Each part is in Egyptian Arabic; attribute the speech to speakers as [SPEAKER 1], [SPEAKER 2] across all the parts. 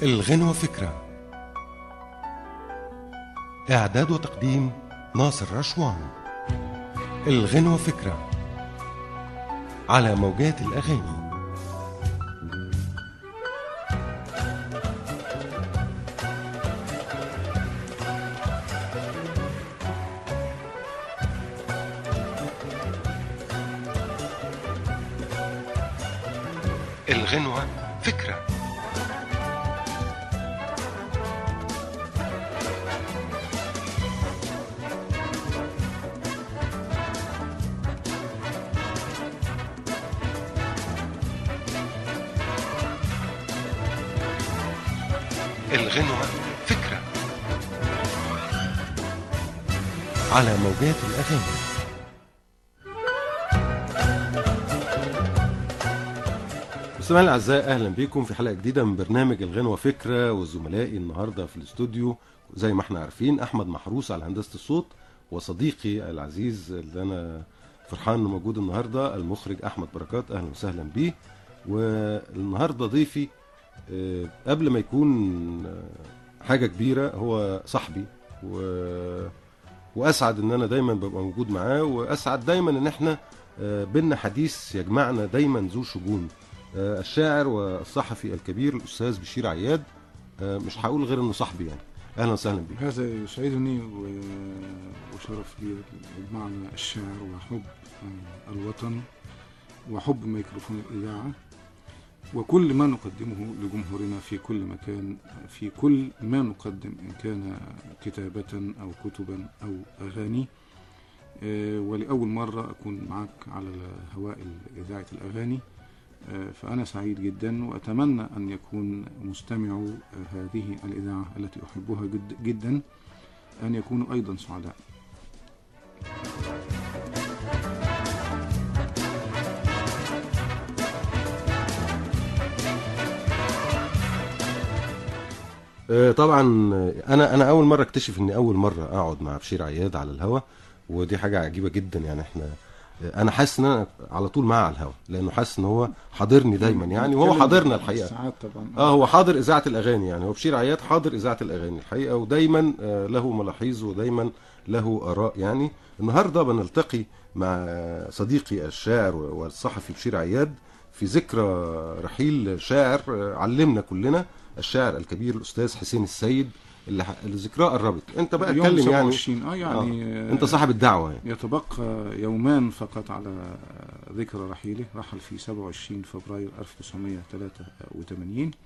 [SPEAKER 1] الغنوة فكرة إعداد وتقديم ناصر رشوان الغنوة فكرة على موجات الأغاني الغنوة فكرة الغنوة فكرة على موجات الأغاني مستمعينا الاعزاء اهلا بكم في حلقه جديده من برنامج الغنوه فكره وزملائي النهارده في الاستوديو زي ما احنا عارفين احمد محروس على هندسه الصوت وصديقي العزيز اللي انا فرحان انه موجود النهارده المخرج احمد بركات اهلا وسهلا بيه والنهارده ضيفي آه، قبل ما يكون آه، حاجه كبيره هو صاحبي و... واسعد ان انا دايما ببقى موجود معاه واسعد دايما ان احنا آه، بينا حديث يجمعنا دايما ذو شجون آه، الشاعر والصحفي الكبير الاستاذ بشير عياد آه، مش هقول غير انه صاحبي يعني اهلا وسهلا بيك
[SPEAKER 2] هذا يسعدني و- وشرف لي يجمعنا الشعر وحب آه، الوطن وحب ميكروفون الإذاعة وكل ما نقدمه لجمهورنا في كل مكان في كل ما نقدم إن كان كتابة أو كتبا أو أغاني آه، ولأول مرة أكون معك على هواء إذاعة الأغاني آه، فأنا سعيد جدا وأتمنى أن يكون مستمعو آه، هذه الإذاعة التي أحبها جد جدا أن يكونوا أيضا سعداء
[SPEAKER 1] آه، طبعا آه، انا انا اول مره اكتشف اني اول مره اقعد مع بشير عياد على الهوا ودي حاجه عجيبه جدا يعني احنا آه، انا حاسس ان انا على طول معاه على الهوا لانه حاسس ان هو حاضرني دايما يعني وهو
[SPEAKER 2] نتكلم
[SPEAKER 1] حاضرنا الحقيقه
[SPEAKER 2] ساعات طبعا
[SPEAKER 1] اه هو حاضر اذاعه الاغاني يعني هو بشير عياد حاضر اذاعه الاغاني الحقيقه ودايما آه، له ملاحظ ودايما له اراء يعني النهارده بنلتقي مع صديقي الشاعر والصحفي بشير عياد في ذكرى رحيل شاعر آه، علمنا كلنا الشاعر الكبير الاستاذ حسين السيد اللي ح- اللي ذكراه قربت انت بقى
[SPEAKER 2] يوم
[SPEAKER 1] اتكلم يعني
[SPEAKER 2] 27 اه يعني آه،
[SPEAKER 1] انت صاحب الدعوه يعني
[SPEAKER 2] يتبقى يومان فقط على ذكرى رحيله رحل في 27 فبراير 1983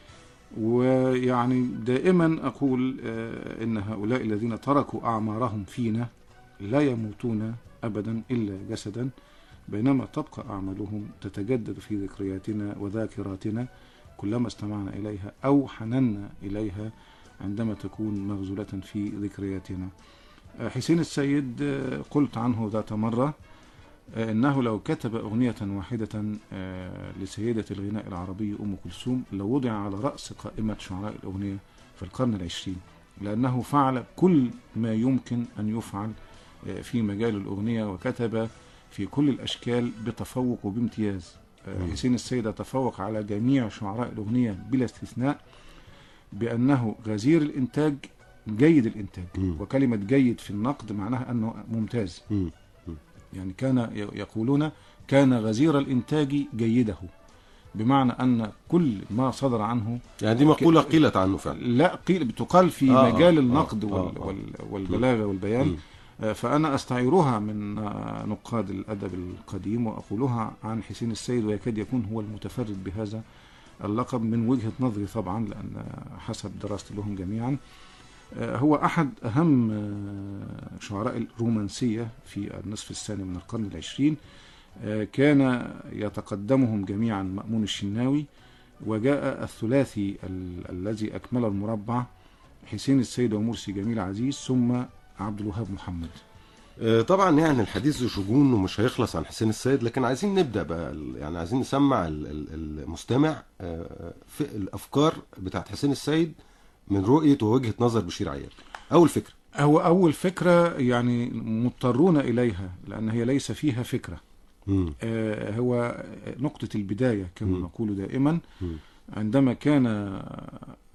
[SPEAKER 2] ويعني دائما أقول آه، إن هؤلاء الذين تركوا أعمارهم فينا لا يموتون أبدا إلا جسدا بينما تبقى أعمالهم تتجدد في ذكرياتنا وذاكراتنا كلما استمعنا إليها أو حننا إليها عندما تكون مغزولة في ذكرياتنا آه، حسين السيد آه، قلت عنه ذات مرة آه، إنه لو كتب أغنية واحدة آه، لسيدة الغناء العربي أم كلثوم لوضع على رأس قائمة شعراء الأغنية في القرن العشرين لأنه فعل كل ما يمكن أن يفعل آه، في مجال الأغنية وكتب في كل الأشكال بتفوق وبامتياز آه،
[SPEAKER 1] مم.
[SPEAKER 2] حسين السيد تفوق على جميع شعراء الأغنية بلا استثناء بأنه غزير الإنتاج جيد الإنتاج
[SPEAKER 1] مم.
[SPEAKER 2] وكلمة جيد في النقد معناها أنه ممتاز
[SPEAKER 1] مم.
[SPEAKER 2] يعني كان ي- يقولون كان غزير الإنتاج جيده بمعنى أن كل ما صدر عنه
[SPEAKER 1] يعني دي مقوله قيلت عنه فعلا
[SPEAKER 2] لا قيل بتقال في
[SPEAKER 1] آه،
[SPEAKER 2] مجال
[SPEAKER 1] آه،
[SPEAKER 2] النقد
[SPEAKER 1] آه،
[SPEAKER 2] وال
[SPEAKER 1] آه.
[SPEAKER 2] وال والبلاغة والبيان
[SPEAKER 1] مم.
[SPEAKER 2] آه، فأنا أستعيرها من آه، نقاد الأدب القديم وأقولها عن حسين السيد ويكاد يكون هو المتفرد بهذا اللقب من وجهة نظري طبعا لأن آه، حسب دراستي لهم جميعا آه، هو أحد أهم آه، شعراء الرومانسية في النصف الثاني من القرن العشرين آه، كان يتقدمهم جميعا مأمون الشناوي وجاء الثلاثي ال- الذي أكمل المربع حسين السيد ومرسي جميل عزيز ثم عبد الوهاب محمد
[SPEAKER 1] آه، طبعا يعني الحديث ذو شجون ومش هيخلص عن حسين السيد لكن عايزين نبدا بقى ال- يعني عايزين نسمع ال- ال- المستمع آه، في الافكار بتاعت حسين السيد من رؤيه ووجهه نظر بشير عياد اول فكره
[SPEAKER 2] هو أول فكرة يعني مضطرون إليها لأن هي ليس فيها فكرة
[SPEAKER 1] مم.
[SPEAKER 2] آه، هو نقطة البداية كما
[SPEAKER 1] مم.
[SPEAKER 2] نقول دائما
[SPEAKER 1] مم.
[SPEAKER 2] عندما كان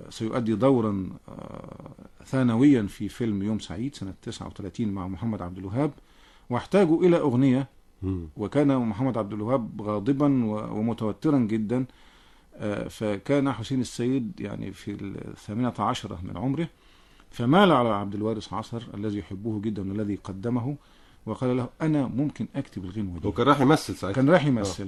[SPEAKER 2] سيؤدي دورا آه، ثانويا في فيلم يوم سعيد سنة 39 مع محمد عبد الوهاب واحتاجوا إلى أغنية
[SPEAKER 1] مم.
[SPEAKER 2] وكان محمد عبد الوهاب غاضبا و- ومتوترا جدا آه، فكان حسين السيد يعني في الثامنة عشرة من عمره فمال على عبد الوارث عصر الذي يحبه جدا والذي قدمه وقال له أنا ممكن أكتب الغنوة دي
[SPEAKER 1] هو كان راح يمثل ساعتها
[SPEAKER 2] كان رايح يمثل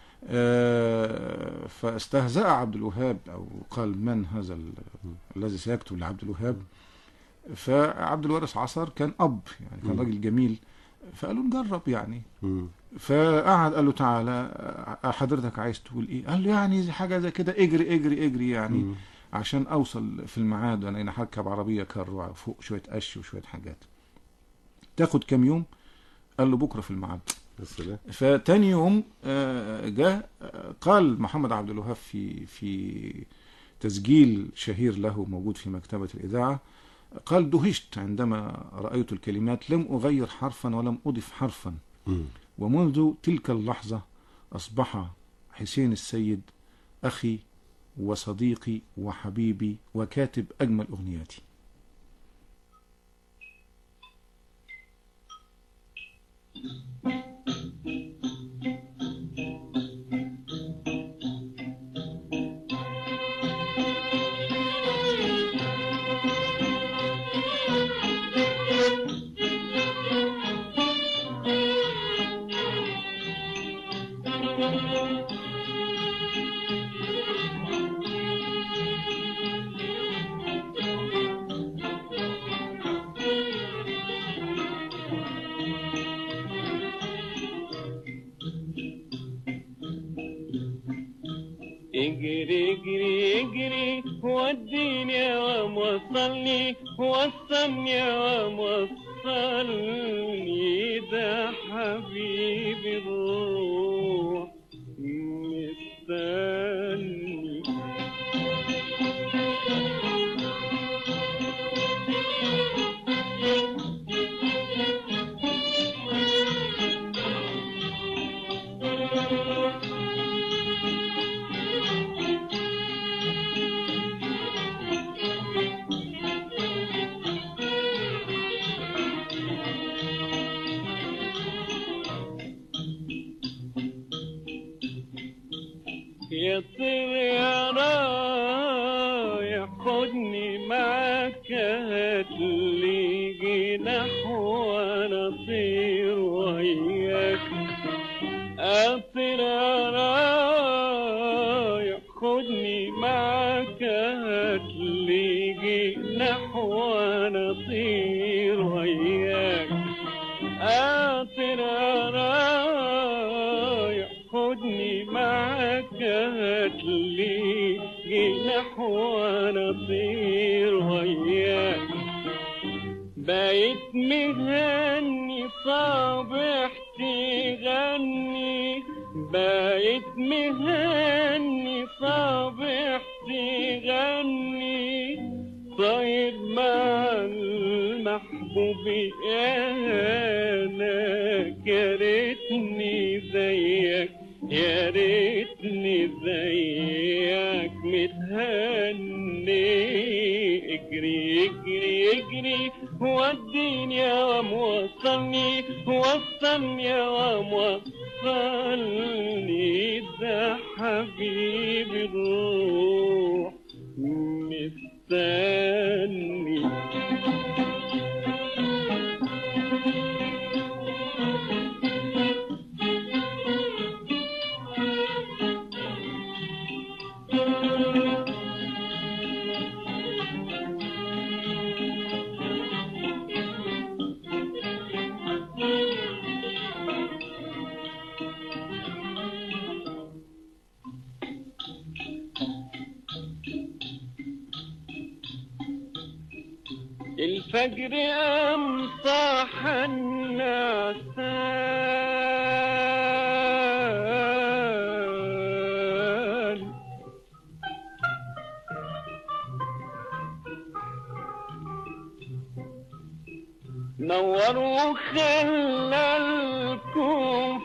[SPEAKER 2] آه، فاستهزأ عبد الوهاب أو قال من هذا ال- الذي سيكتب لعبد الوهاب فعبد الوارث عصر كان أب يعني كان
[SPEAKER 1] مم.
[SPEAKER 2] راجل جميل فقالوا نجرب يعني
[SPEAKER 1] مم.
[SPEAKER 2] فقعد قال له تعالى آه، حضرتك عايز تقول ايه قال له يعني زي حاجه زي كده اجري اجري اجري يعني
[SPEAKER 1] مم.
[SPEAKER 2] عشان اوصل في الميعاد انا انا هركب عربيه كار فوق شويه قش وشويه حاجات تاخد كام يوم قال له بكره في الميعاد
[SPEAKER 1] يا سلام
[SPEAKER 2] فتاني يوم آه، جاء آه، قال محمد عبد الوهاب في في تسجيل شهير له موجود في مكتبة الإذاعة قال دهشت عندما رأيت الكلمات لم أغير حرفا ولم أضف حرفا
[SPEAKER 1] مم.
[SPEAKER 2] ومنذ تلك اللحظة أصبح حسين السيد أخي وصديقي وحبيبي وكاتب أجمل أغنياتي
[SPEAKER 3] اجري اجري اجري وديني وموصلني وصلني وموصلني ده حبيبي الروح مستني يا طير يا رايح خدني معاك هاتلي جناح وانا اطير وياك اطير يا رايح خدني معاك هاتلي جناح وانا اطير وياك اطير يا رايح خدني معاك هاتلي جناح وانا اطير وياك بقيت مهني صابح تغني بقيت مهني صابح تغني طيب مع المحبوب يا هناك يا ريتني زيك يا ريتني زيك متهني اجري اجري اجري وديني يا وموصلني وصلني يا وموصلني ده حبيبي الروح مستني الفجر قام صاح النعسان نور وخلى الكون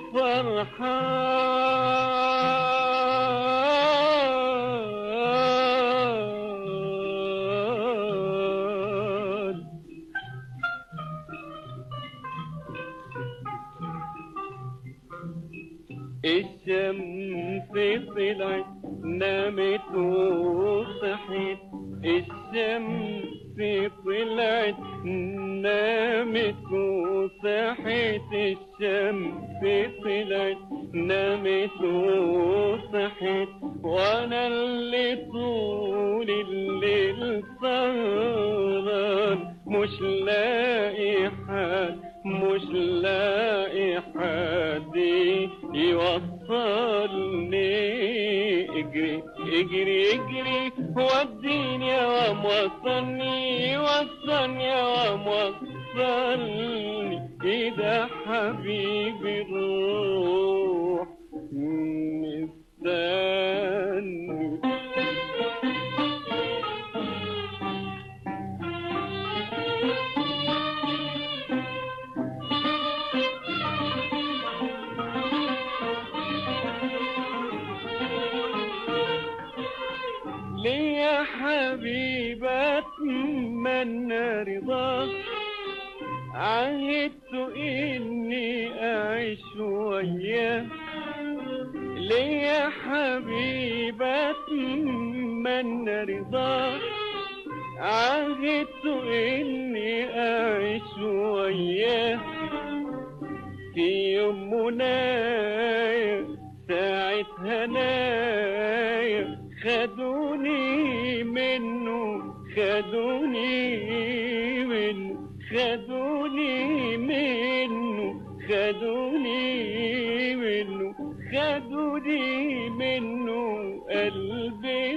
[SPEAKER 3] الشمس طلعت نامت وصحت الشمس طلعت نامت وصحت الشمس طلعت نامت وصحت وانا اللي طول الليل سهران مش لاقي حد مش لاقي حد يوصلني اجري اجري اجري وديني يا وصلني وصلني يا وصلني اذا حبيبي الروح مستني ليا حبيبة أتمنى رضاك عهدت إني أعيش وياك ليا حبيبة أتمنى رضاك عهدت إني أعيش وياك في يوم منايا ساعة هنايا خدوني منه خدوني منه خدوني منه خدوني منه خدوني منه قلبي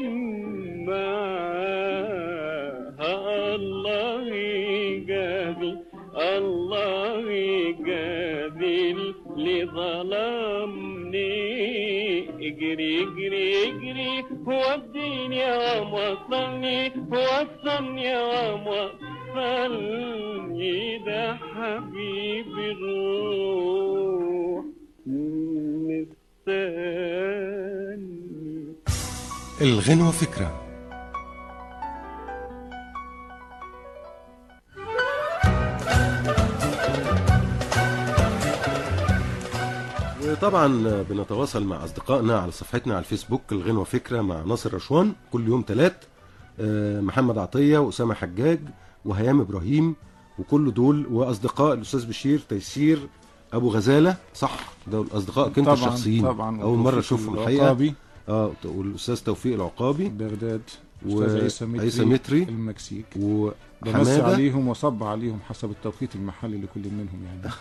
[SPEAKER 3] معاه الله جابي الله جابي اللي ظلمني اجري اجري اجري وديني يا وصلني وصلني يا وصلني ده حبيبي الروح مستني
[SPEAKER 1] الغنوة فكرة وطبعا بنتواصل مع أصدقائنا على صفحتنا على الفيسبوك الغنوة فكرة مع ناصر رشوان كل يوم ثلاث محمد عطية وأسامة حجاج وهيام إبراهيم وكل دول وأصدقاء الأستاذ بشير تيسير أبو غزالة صح ده الأصدقائك أنت
[SPEAKER 2] طبعا
[SPEAKER 1] الشخصيين
[SPEAKER 2] طبعا
[SPEAKER 1] أول مرة
[SPEAKER 2] وتوفيق
[SPEAKER 1] أشوفهم الحقيقة
[SPEAKER 2] العقابي
[SPEAKER 1] اه والأستاذ توفيق العقابي
[SPEAKER 2] بغداد
[SPEAKER 1] و-
[SPEAKER 2] استاذ عيسى متري,
[SPEAKER 1] عيسى متري.
[SPEAKER 2] المكسيك بمس
[SPEAKER 1] وحمادة
[SPEAKER 2] عليهم وصب عليهم حسب التوقيت المحلي لكل منهم يعني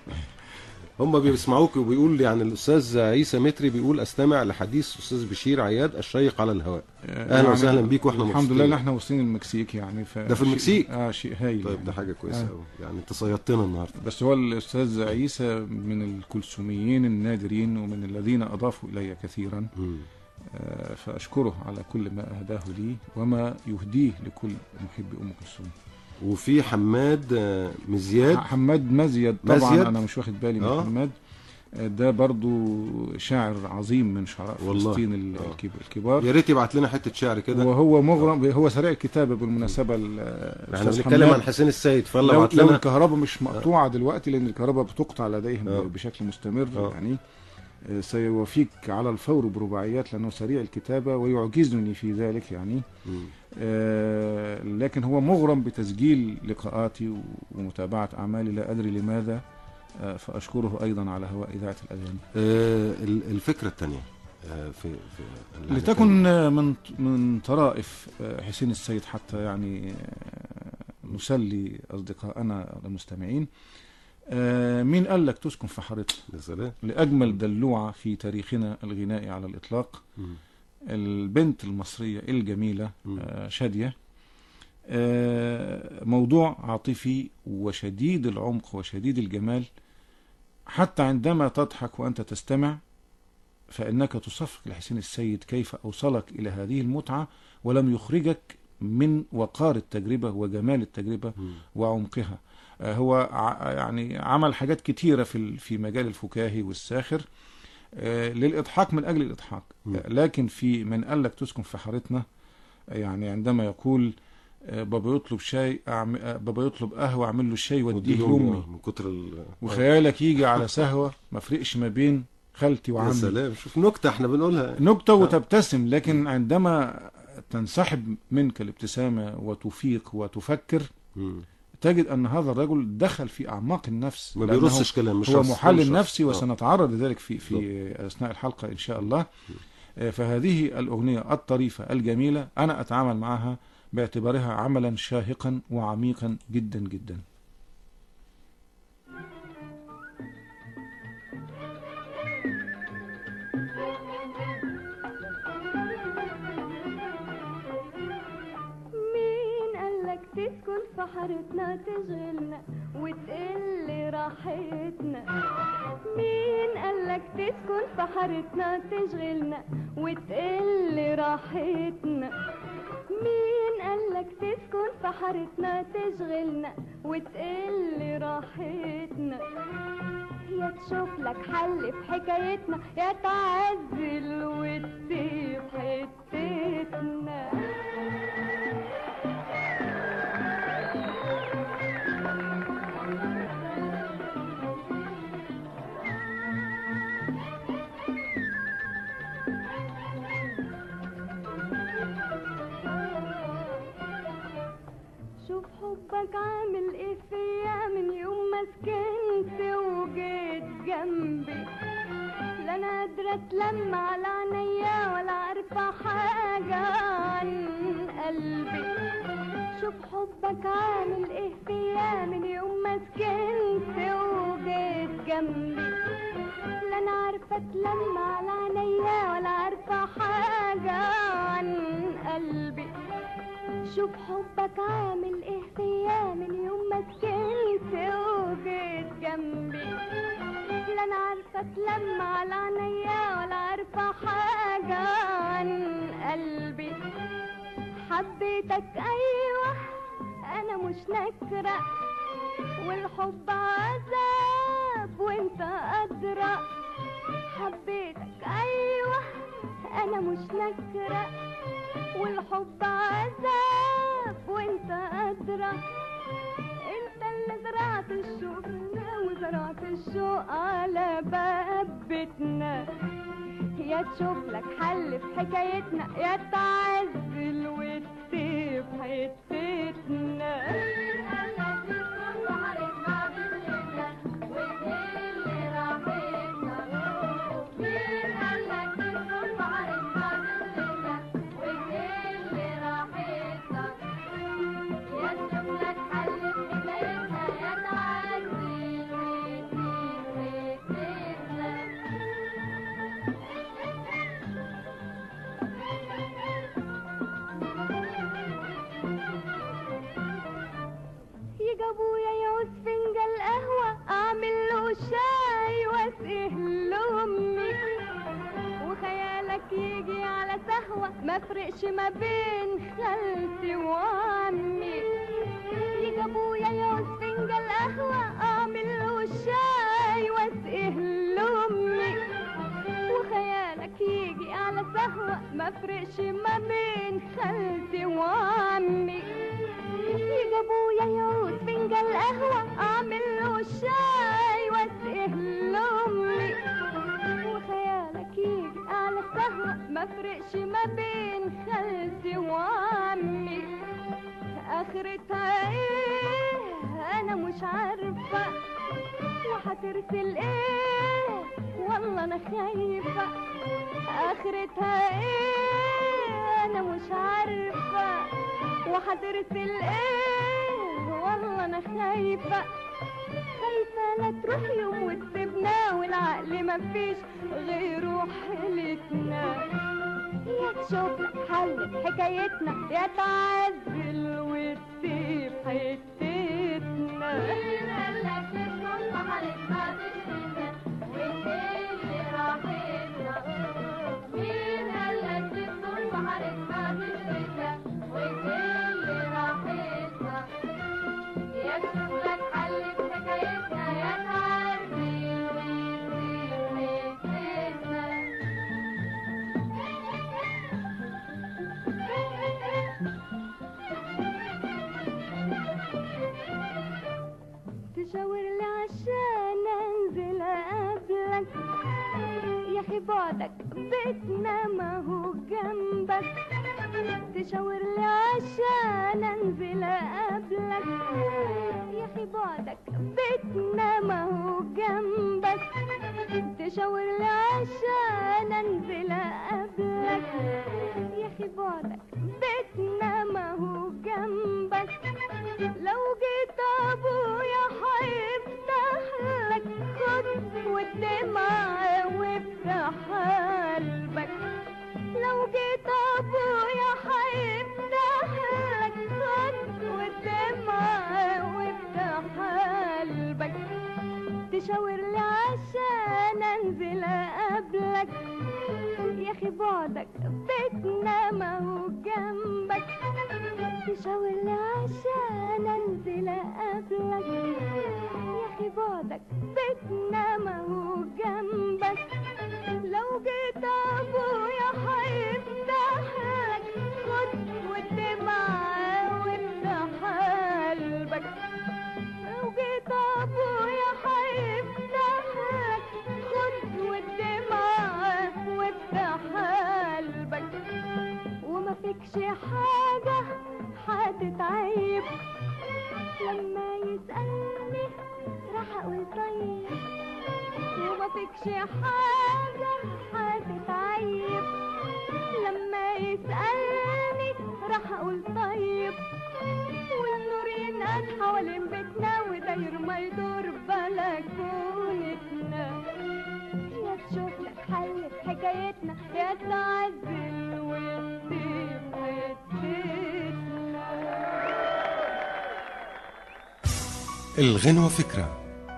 [SPEAKER 1] هم بيسمعوك وبيقول يعني الاستاذ عيسى متري بيقول استمع لحديث استاذ بشير عياد الشيق على الهواء أهلا وسهلا بيك وإحنا
[SPEAKER 2] الحمد
[SPEAKER 1] مبسوطين.
[SPEAKER 2] لله ان احنا واصلين المكسيك يعني ف
[SPEAKER 1] ده في المكسيك؟
[SPEAKER 2] اه شيء هايل
[SPEAKER 1] طيب
[SPEAKER 2] يعني.
[SPEAKER 1] ده حاجه كويسه
[SPEAKER 2] آه.
[SPEAKER 1] قوي يعني انت صيدتنا النهارده
[SPEAKER 2] بس هو الاستاذ عيسى من الكلثوميين النادرين ومن الذين اضافوا الي كثيرا
[SPEAKER 1] مم.
[SPEAKER 2] آه، فاشكره على كل ما اهداه لي وما يهديه لكل محب ام كلثوم
[SPEAKER 1] وفي حماد آه، مزياد
[SPEAKER 2] حماد مزيد طبعا
[SPEAKER 1] مزيد؟
[SPEAKER 2] انا مش واخد بالي من
[SPEAKER 1] آه.
[SPEAKER 2] حماد آه، ده برضو شاعر عظيم من شعراء
[SPEAKER 1] والله.
[SPEAKER 2] فلسطين ال-
[SPEAKER 1] آه.
[SPEAKER 2] الكب- الكبار
[SPEAKER 1] يا ريت يبعت لنا حته شعر كده
[SPEAKER 2] وهو مغرم هو سريع الكتابه بالمناسبه ال-
[SPEAKER 1] احنا
[SPEAKER 2] أستاذ
[SPEAKER 1] بنتكلم
[SPEAKER 2] حماد.
[SPEAKER 1] عن حسين السيد فيلا
[SPEAKER 2] لو,
[SPEAKER 1] ابعت
[SPEAKER 2] لو
[SPEAKER 1] لنا
[SPEAKER 2] الكهرباء مش مقطوعه دلوقتي لان الكهرباء بتقطع لديهم
[SPEAKER 1] آه.
[SPEAKER 2] بشكل مستمر
[SPEAKER 1] آه.
[SPEAKER 2] يعني آه، سيوافيك على الفور برباعيات لانه سريع الكتابه ويعجزني في ذلك يعني
[SPEAKER 1] مم.
[SPEAKER 2] آه، لكن هو مغرم بتسجيل لقاءاتي و- ومتابعه اعمالي لا ادري لماذا آه، فاشكره ايضا على هواء اذاعه الاذان
[SPEAKER 1] آه، ال- الفكره الثانيه في في اللي
[SPEAKER 2] لتكن آه، من من طرائف آه، حسين السيد حتى يعني آه، نسلي اصدقائنا المستمعين آه، مين قال لك تسكن في حارتنا
[SPEAKER 1] يا سلام
[SPEAKER 2] لأجمل دلوعة في تاريخنا الغنائي على الإطلاق
[SPEAKER 1] مم.
[SPEAKER 2] البنت المصرية الجميلة
[SPEAKER 1] مم.
[SPEAKER 2] آه، شادية آه، موضوع عاطفي وشديد العمق وشديد الجمال حتى عندما تضحك وأنت تستمع فإنك تصفق لحسين السيد كيف أوصلك إلى هذه المتعة ولم يخرجك من وقار التجربة وجمال التجربة
[SPEAKER 1] مم.
[SPEAKER 2] وعمقها آه، هو ع- يعني عمل حاجات كتيرة في ال- في مجال الفكاهي والساخر آه، للإضحاك من أجل الإضحاك
[SPEAKER 1] مم.
[SPEAKER 2] آه، لكن في من قال لك تسكن في حارتنا آه، يعني عندما يقول آه، بابا يطلب شاي أعم... آه، بابا يطلب قهوة أعمل له الشاي واديه
[SPEAKER 1] وديهم
[SPEAKER 2] لأمي
[SPEAKER 1] من كتر ال
[SPEAKER 2] وخيالك يجي على سهوة ما فرقش ما بين خالتي
[SPEAKER 1] يا
[SPEAKER 2] وعمي
[SPEAKER 1] سلام شوف نكته احنا بنقولها
[SPEAKER 2] نكتة وتبتسم لكن عندما تنسحب منك الابتسامة وتفيق وتفكر
[SPEAKER 1] مم.
[SPEAKER 2] تجد أن هذا الرجل دخل في أعماق النفس
[SPEAKER 1] ما
[SPEAKER 2] لأنه
[SPEAKER 1] بيرصش كلام مش
[SPEAKER 2] هو
[SPEAKER 1] رص- مش
[SPEAKER 2] محلل
[SPEAKER 1] رص.
[SPEAKER 2] نفسي
[SPEAKER 1] آه.
[SPEAKER 2] وسنتعرض لذلك في في أثناء الحلقة إن شاء الله آه، فهذه الأغنية الطريفة الجميلة أنا أتعامل معها باعتبارها عملا شاهقا وعميقا جدا جدا
[SPEAKER 4] مين قالك تسكن في حارتنا تشغلنا وتقل راحتنا مين قالك تسكن في حارتنا تشغلنا وتقل راحتنا مين قالك تسكن في حارتنا تشغلنا وتقل راحتنا يا تشوف لك حل في حكايتنا يا تعزل وتسيب حتتنا شوف حبك عامل ايه فيا من يوم ما سكنت وجيت جنبي لا انا قادرة اتلم على عينيا ولا عارفة حاجة عن قلبي شوف حبك عامل ايه فيا من يوم ما سكنت وجيت جنبي لا انا عارفة اتلم على عينيا ولا عارفة حاجة عن قلبي شوف حبك عامل ايه فيا من يوم ما سكنت وجيت جنبي لا انا عارفه اتلم على عينيا ولا عارفه حاجه عن قلبي حبيتك ايوه انا مش نكره والحب عذاب وانت ادرى حبيتك ايوه انا مش نكره والحب عذاب وانت ادرى انت اللي زرعت الشوق وزرعت الشوق على باب بيتنا يا تشوف لك حل في حكايتنا يا تعزل وتسيب حتتنا يجي ابويا يعوز فنجان قهوة اعمل له شاي واسقيه لامي وخيالك يجي على سهوة ما فرقش ما بين خالتي وعمي يجي ابويا يعوز فنجان قهوة اعمل له شاي واسقيه لامي وخيالك يجي على سهوة ما فرقش ما بين خالتي وعمي يجي ابويا يعود فنجان قهوة اعمل له شاي واسقيه لامي وخيالك يجي على القهوة ما فرقش ما بين خالتي وعمي اخرتها ايه انا مش عارفة وهترسل ايه والله انا خايفة اخرتها ايه انا مش عارفة وهترسل ايه والله انا خايفة خايفة لا تروح يوم وتسيبنا والعقل مفيش غيره حيلتنا يا تشوف لك حل في حكايتنا يا تعزل وتسيب حتتنا تشاور لي عشان انزل اقابلك يا اخي بعدك بيتنا ما هو جنبك تشاور لي عشان انزل اقابلك يا اخي بعدك بيتنا ما هو جنبك لو جيت ابويا هيفتح لك خد والدمعة وافتح قلبك لو جيت ابويا هيفتح لك خد والدمعة وافتح قلبك تشاور لي عشان انزل اقابلك يا اخي بعدك بيتنا ما هو جنبك تشاور لي عشان انزل اقابلك يا اخي بعدك بيتنا ما هو جنبك لو جيت ابويا هيفتح لك خد والدمعة وافتح قلبك لو جيت ابويا هيفتح لك خد والدمعة وافتح قلبك وما فيكش حاجة هتتعيب لما يسألني راح اقول طيب وما فيكش حاجة هتتعيب لما يسألني راح اقول طيب والنور ينقل حوالين بيتنا وداير ما يدور بلكونتنا يا تشوف لك حل في حكايتنا يا تعزل ويطير حتتنا
[SPEAKER 1] الغنوة فكرة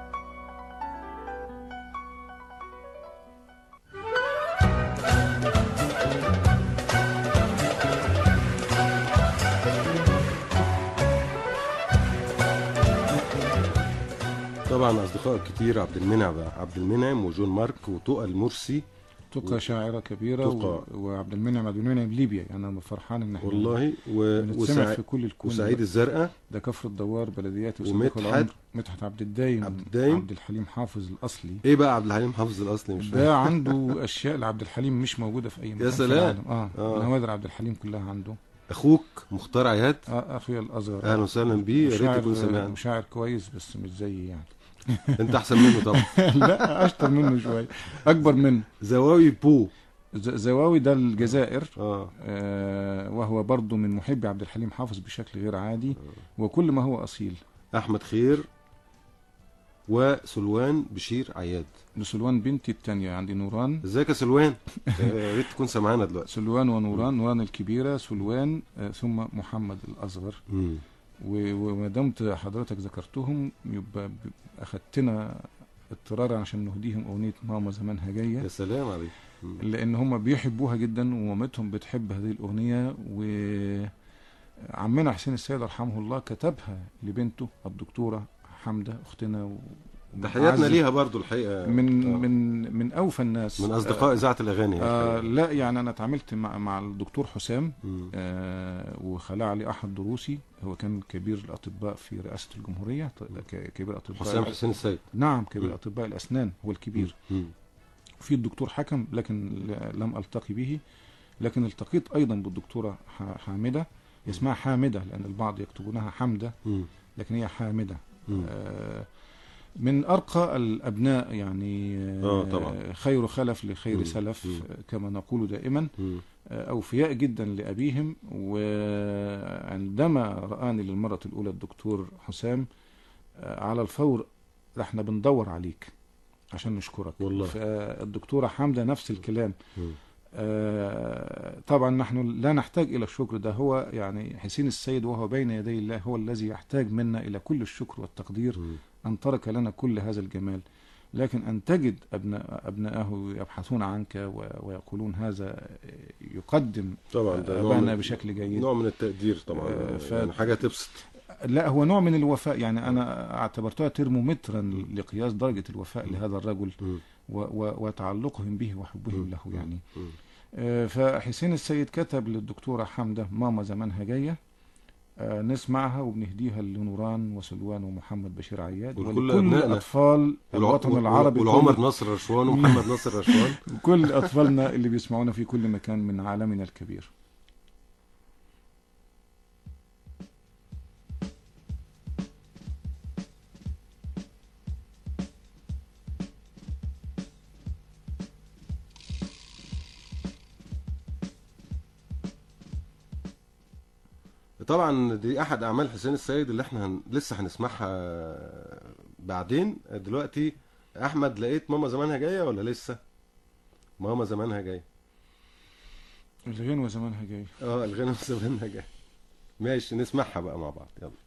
[SPEAKER 1] طبعا اصدقاء كتير عبد المنعم عبد المنعم وجون مارك وتقى المرسي
[SPEAKER 2] تقى شاعرة كبيرة و...
[SPEAKER 1] تقى.
[SPEAKER 2] وعبد المنعم عبد المنعم ليبيا يعني أنا فرحان إن احنا
[SPEAKER 1] والله و...
[SPEAKER 2] بنتسمع
[SPEAKER 1] وسع...
[SPEAKER 2] في كل الكون
[SPEAKER 1] وسعيد الزرقاء
[SPEAKER 2] ده كفر الدوار بلدياتي
[SPEAKER 1] ومدحت.
[SPEAKER 2] وصديق العمر مدحت عبد الدايم
[SPEAKER 1] عبد الدايم.
[SPEAKER 2] عبد الحليم حافظ الأصلي
[SPEAKER 1] ايه بقى عبد الحليم حافظ الاصلي مش فاهم
[SPEAKER 2] ده عنده أشياء لعبد الحليم مش موجودة في أي مكان في
[SPEAKER 1] سلام.
[SPEAKER 2] العالم اه,
[SPEAKER 1] آه.
[SPEAKER 2] نوادر عبد الحليم كلها عنده
[SPEAKER 1] اخوك مختار عياد
[SPEAKER 2] آه أخويا الأصغر
[SPEAKER 1] اهلا وسهلا بيه يا ريت
[SPEAKER 2] وشاعر-
[SPEAKER 1] يكون سمعنا
[SPEAKER 2] وشاعر كويس بس مش زيي يعني
[SPEAKER 1] انت احسن منه طبعا
[SPEAKER 2] لا أشطر منه شوية أكبر منه
[SPEAKER 1] زواوي بو
[SPEAKER 2] ز- زواوي ده الجزائر
[SPEAKER 1] اه
[SPEAKER 2] آه وهو برضه من محبي عبد الحليم حافظ بشكل غير عادي وكل ما هو أصيل
[SPEAKER 1] احمد خير وسلوان بشير عياد
[SPEAKER 2] لسلوان بنتي التانية عندي نوران
[SPEAKER 1] ازيك يا سلوان يا ريت تكون سمعانا دلوقتي
[SPEAKER 2] سلوان ونوران نوران الكبيرة سلوان آه ثم محمد الأصغر
[SPEAKER 1] مم.
[SPEAKER 2] و- وما دمت حضرتك ذكرتهم يبقى ب- أخدتنا اضطرارا عشان نهديهم أغنية ماما زمانها جاية
[SPEAKER 1] يا سلام عليك مم.
[SPEAKER 2] لأن هم بيحبوها جدا ومامتهم بتحب هذه الأغنية وعمنا حسين السيد رحمه الله كتبها لبنته الدكتورة حمدة أختنا و...
[SPEAKER 1] تحياتنا
[SPEAKER 2] وأعز-
[SPEAKER 1] ليها برضو الحقيقه
[SPEAKER 2] من
[SPEAKER 1] آه.
[SPEAKER 2] من من أوفى الناس
[SPEAKER 1] من اصدقاء اذاعه الاغاني
[SPEAKER 2] آه
[SPEAKER 1] الحقيقة.
[SPEAKER 2] لا يعني أنا اتعاملت مع مع الدكتور حسام
[SPEAKER 1] مم.
[SPEAKER 2] آه وخلع لي أحد دروسي هو كان كبير الأطباء في رئاسة الجمهورية ط- ك- كبير أطباء
[SPEAKER 1] حسام حسين السيد
[SPEAKER 2] نعم كبير
[SPEAKER 1] مم.
[SPEAKER 2] أطباء الأسنان هو الكبير
[SPEAKER 1] مم.
[SPEAKER 2] في الدكتور حكم لكن ل- لم التقي به لكن التقيت ايضا بالدكتوره ح- حامده اسمها حامده لان البعض يكتبونها حمده
[SPEAKER 1] مم.
[SPEAKER 2] لكن هي حامده
[SPEAKER 1] مم.
[SPEAKER 2] آه، من ارقى الابناء يعني
[SPEAKER 1] آه، طبعا.
[SPEAKER 2] خير خلف لخير
[SPEAKER 1] مم.
[SPEAKER 2] سلف
[SPEAKER 1] مم.
[SPEAKER 2] آه، كما نقول دائما
[SPEAKER 1] مم.
[SPEAKER 2] آه، اوفياء جدا لابيهم وعندما راني للمره الاولى الدكتور حسام آه، على الفور احنا بندور عليك عشان نشكرك
[SPEAKER 1] والله.
[SPEAKER 2] فالدكتوره حمده نفس الكلام
[SPEAKER 1] مم.
[SPEAKER 2] آه، طبعا نحن لا نحتاج الى الشكر ده هو يعني حسين السيد وهو بين يدي الله هو الذي يحتاج منا الى كل الشكر والتقدير
[SPEAKER 1] مم.
[SPEAKER 2] ان ترك لنا كل هذا الجمال لكن ان تجد ابناء ابنائه يبحثون عنك و- ويقولون هذا يقدم
[SPEAKER 1] طبعا ده نوع
[SPEAKER 2] ابانا
[SPEAKER 1] من,
[SPEAKER 2] بشكل جيد
[SPEAKER 1] نوع من التقدير طبعا
[SPEAKER 2] آه، ف-
[SPEAKER 1] يعني حاجه تبسط
[SPEAKER 2] لا هو نوع من الوفاء يعني انا اعتبرتها ترمومترا لقياس درجه الوفاء لهذا الرجل
[SPEAKER 1] مم.
[SPEAKER 2] و- و- وتعلقهم به وحبهم
[SPEAKER 1] مم.
[SPEAKER 2] له يعني
[SPEAKER 1] مم.
[SPEAKER 2] آه، فحسين السيد كتب للدكتورة حمدة ماما زمانها جاية آه، نسمعها وبنهديها لنوران وسلوان ومحمد بشير عياد
[SPEAKER 1] ولكل
[SPEAKER 2] ولكل
[SPEAKER 1] أبنائنا.
[SPEAKER 2] أطفال
[SPEAKER 1] والع-
[SPEAKER 2] الوطن العربي
[SPEAKER 1] والعمر
[SPEAKER 2] كل,
[SPEAKER 1] نصر رشوان ومحمد نصر رشوان
[SPEAKER 2] كل أطفالنا اللي بيسمعونا في كل مكان من عالمنا الكبير
[SPEAKER 1] طبعا دي احد اعمال حسين السيد اللي احنا هن... لسه هنسمعها بعدين دلوقتي احمد لقيت ماما زمانها جايه ولا لسه ماما زمانها جايه
[SPEAKER 2] الغنوة زمانها جاي
[SPEAKER 1] اه الغنى زمانها جايه ماشي نسمعها بقى مع بعض يلا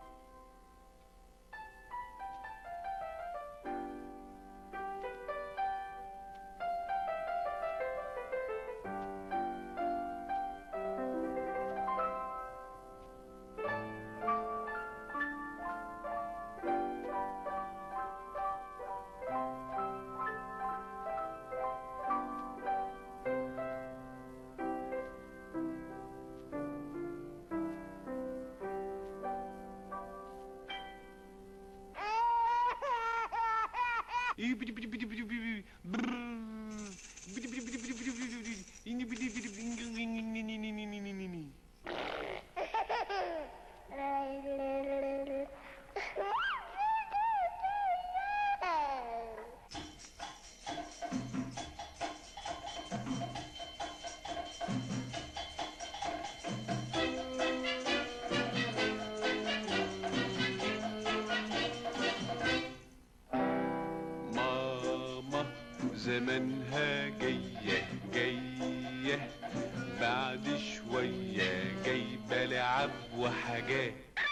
[SPEAKER 3] ماما زمانها جاية جاية بعد شوية جايبة لعب وحاجات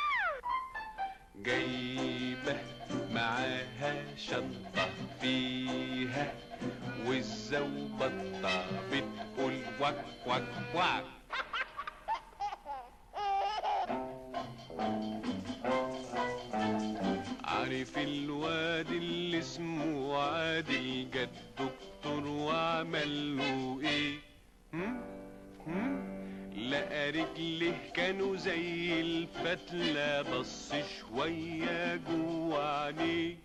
[SPEAKER 3] جايبة معاها شنطة فيها وزة وبطة بتقول وك وك وك عارف الواد اللي اسمه عادل جد دكتور وعمل له ايه هم؟ هم؟ لقى رجله كانوا زي الفتلة بص شوية جوه عينيه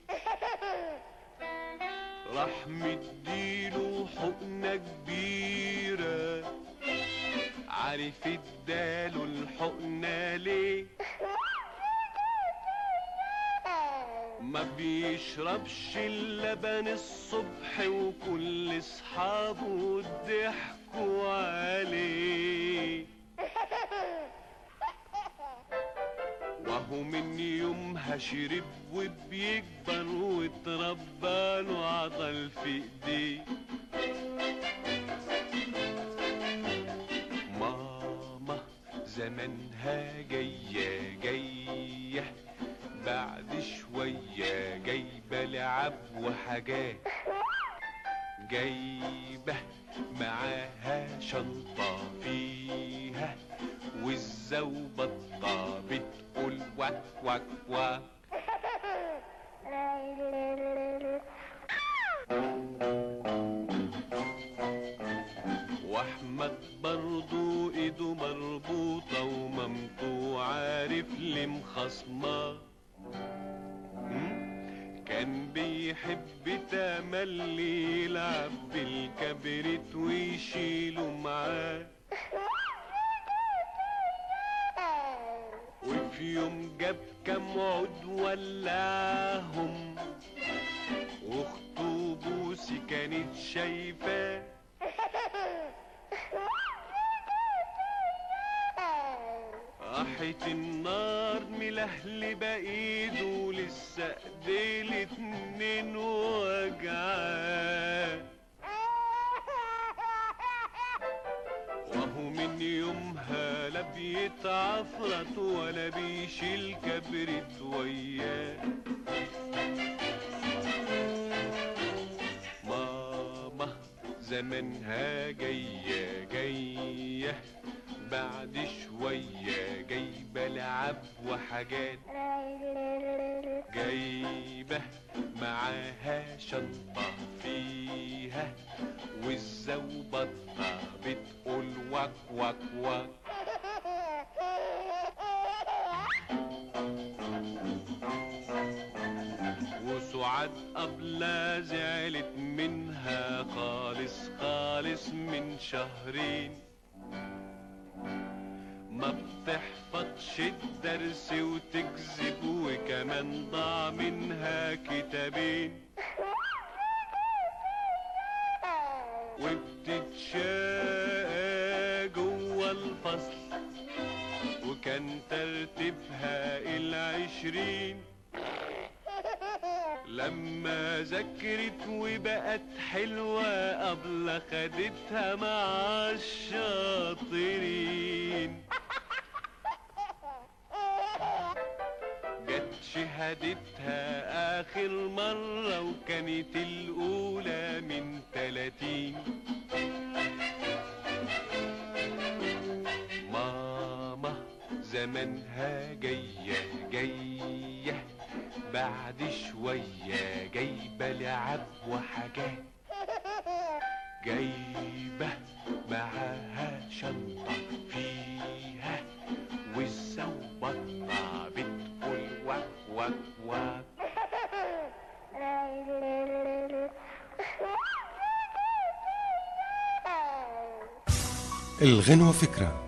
[SPEAKER 3] راح مديله حقنة كبيرة عارف اداله الحقنة ليه ما بيشربش اللبن الصبح وكل اصحابه ضحكوا عليه وهو من يومها شرب وبيكبر واتربى له عضل في ايديه ماما زمانها جاية جاية بعد شوية جايبة لعب وحاجات جايبة معاها شنطة فيها وزة وبطة بتقول وك وك وك واحمد برضو ايده مربوطة ومامته عارف ليه مخصماه مم؟ كان بيحب تملي يلعب بالكبريت ويشيله معاه وفي يوم جاب كام عود ولعهم واخته بوسي كانت شايفاه راحت النار ملهلبة ايده لسه ايديه الاتنين وجعاه وهو من يومها لا بيتعفرت ولا بيشيل كبرت وياه ماما زمانها جاية جاية بعد شوية جايبة لعب وحاجات جايبة معاها شنطة فيها وزة وبطة بتقول وك وك وك وسعاد قبلها زعلت منها خالص خالص من شهرين ما بتحفظش الدرس وتكذب وكمان ضاع منها كتابين وبتتشاقى جوه الفصل كان ترتيبها العشرين لما ذكرت وبقت حلوة قبل خدتها مع الشاطرين جت شهادتها آخر مرة وكانت الأولى من تلاتين ماما زمانها جاية جاية بعد شوية جايبة لعب وحاجات جايبة معاها شنطة فيها والزوبطة بتقول وك وك وك
[SPEAKER 1] الغنوة فكرة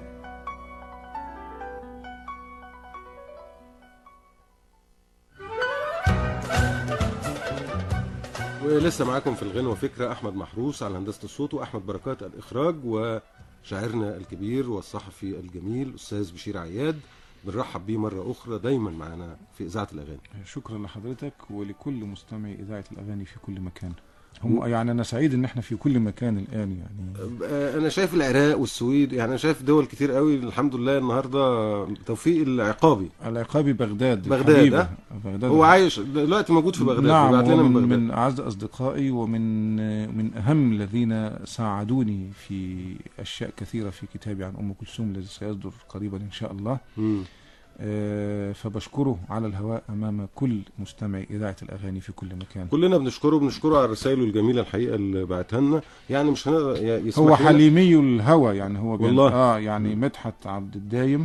[SPEAKER 1] ولسه معاكم في الغنوة فكرة أحمد محروس على هندسة الصوت وأحمد بركات الإخراج وشاعرنا الكبير والصحفي الجميل أستاذ بشير عياد بنرحب بيه مرة أخرى دايما معنا في إذاعة الأغاني
[SPEAKER 2] شكرا لحضرتك ولكل مستمعي إذاعة الأغاني في كل مكان هم يعني أنا سعيد إن إحنا في كل مكان الآن يعني
[SPEAKER 1] آه، أنا شايف العراق والسويد يعني أنا شايف دول كتير قوي الحمد لله النهاردة توفيق العقابي
[SPEAKER 2] العقابي بغداد
[SPEAKER 1] بغداد،
[SPEAKER 2] الحبيبة.
[SPEAKER 1] ها؟
[SPEAKER 2] بغداد
[SPEAKER 1] هو عايش دلوقتي موجود في بغداد
[SPEAKER 2] نعم
[SPEAKER 1] بيبعت لنا
[SPEAKER 2] ومن
[SPEAKER 1] من بغداد
[SPEAKER 2] من أعز أصدقائي ومن من أهم الذين ساعدوني في أشياء كثيرة في كتابي عن أم كلثوم الذي سيصدر قريبا إن شاء الله
[SPEAKER 1] مم.
[SPEAKER 2] آه، فبشكره على الهواء أمام كل مستمعي إذاعة الأغاني في كل مكان
[SPEAKER 1] كلنا بنشكره بنشكره على رسائله الجميله الحقيقه اللي بعتها لنا يعني مش هنقدر ي- يسمح
[SPEAKER 2] هو
[SPEAKER 1] لنا-
[SPEAKER 2] حليمي الهوى يعني هو بين
[SPEAKER 1] والله.
[SPEAKER 2] اه يعني مدحت عبد الدايم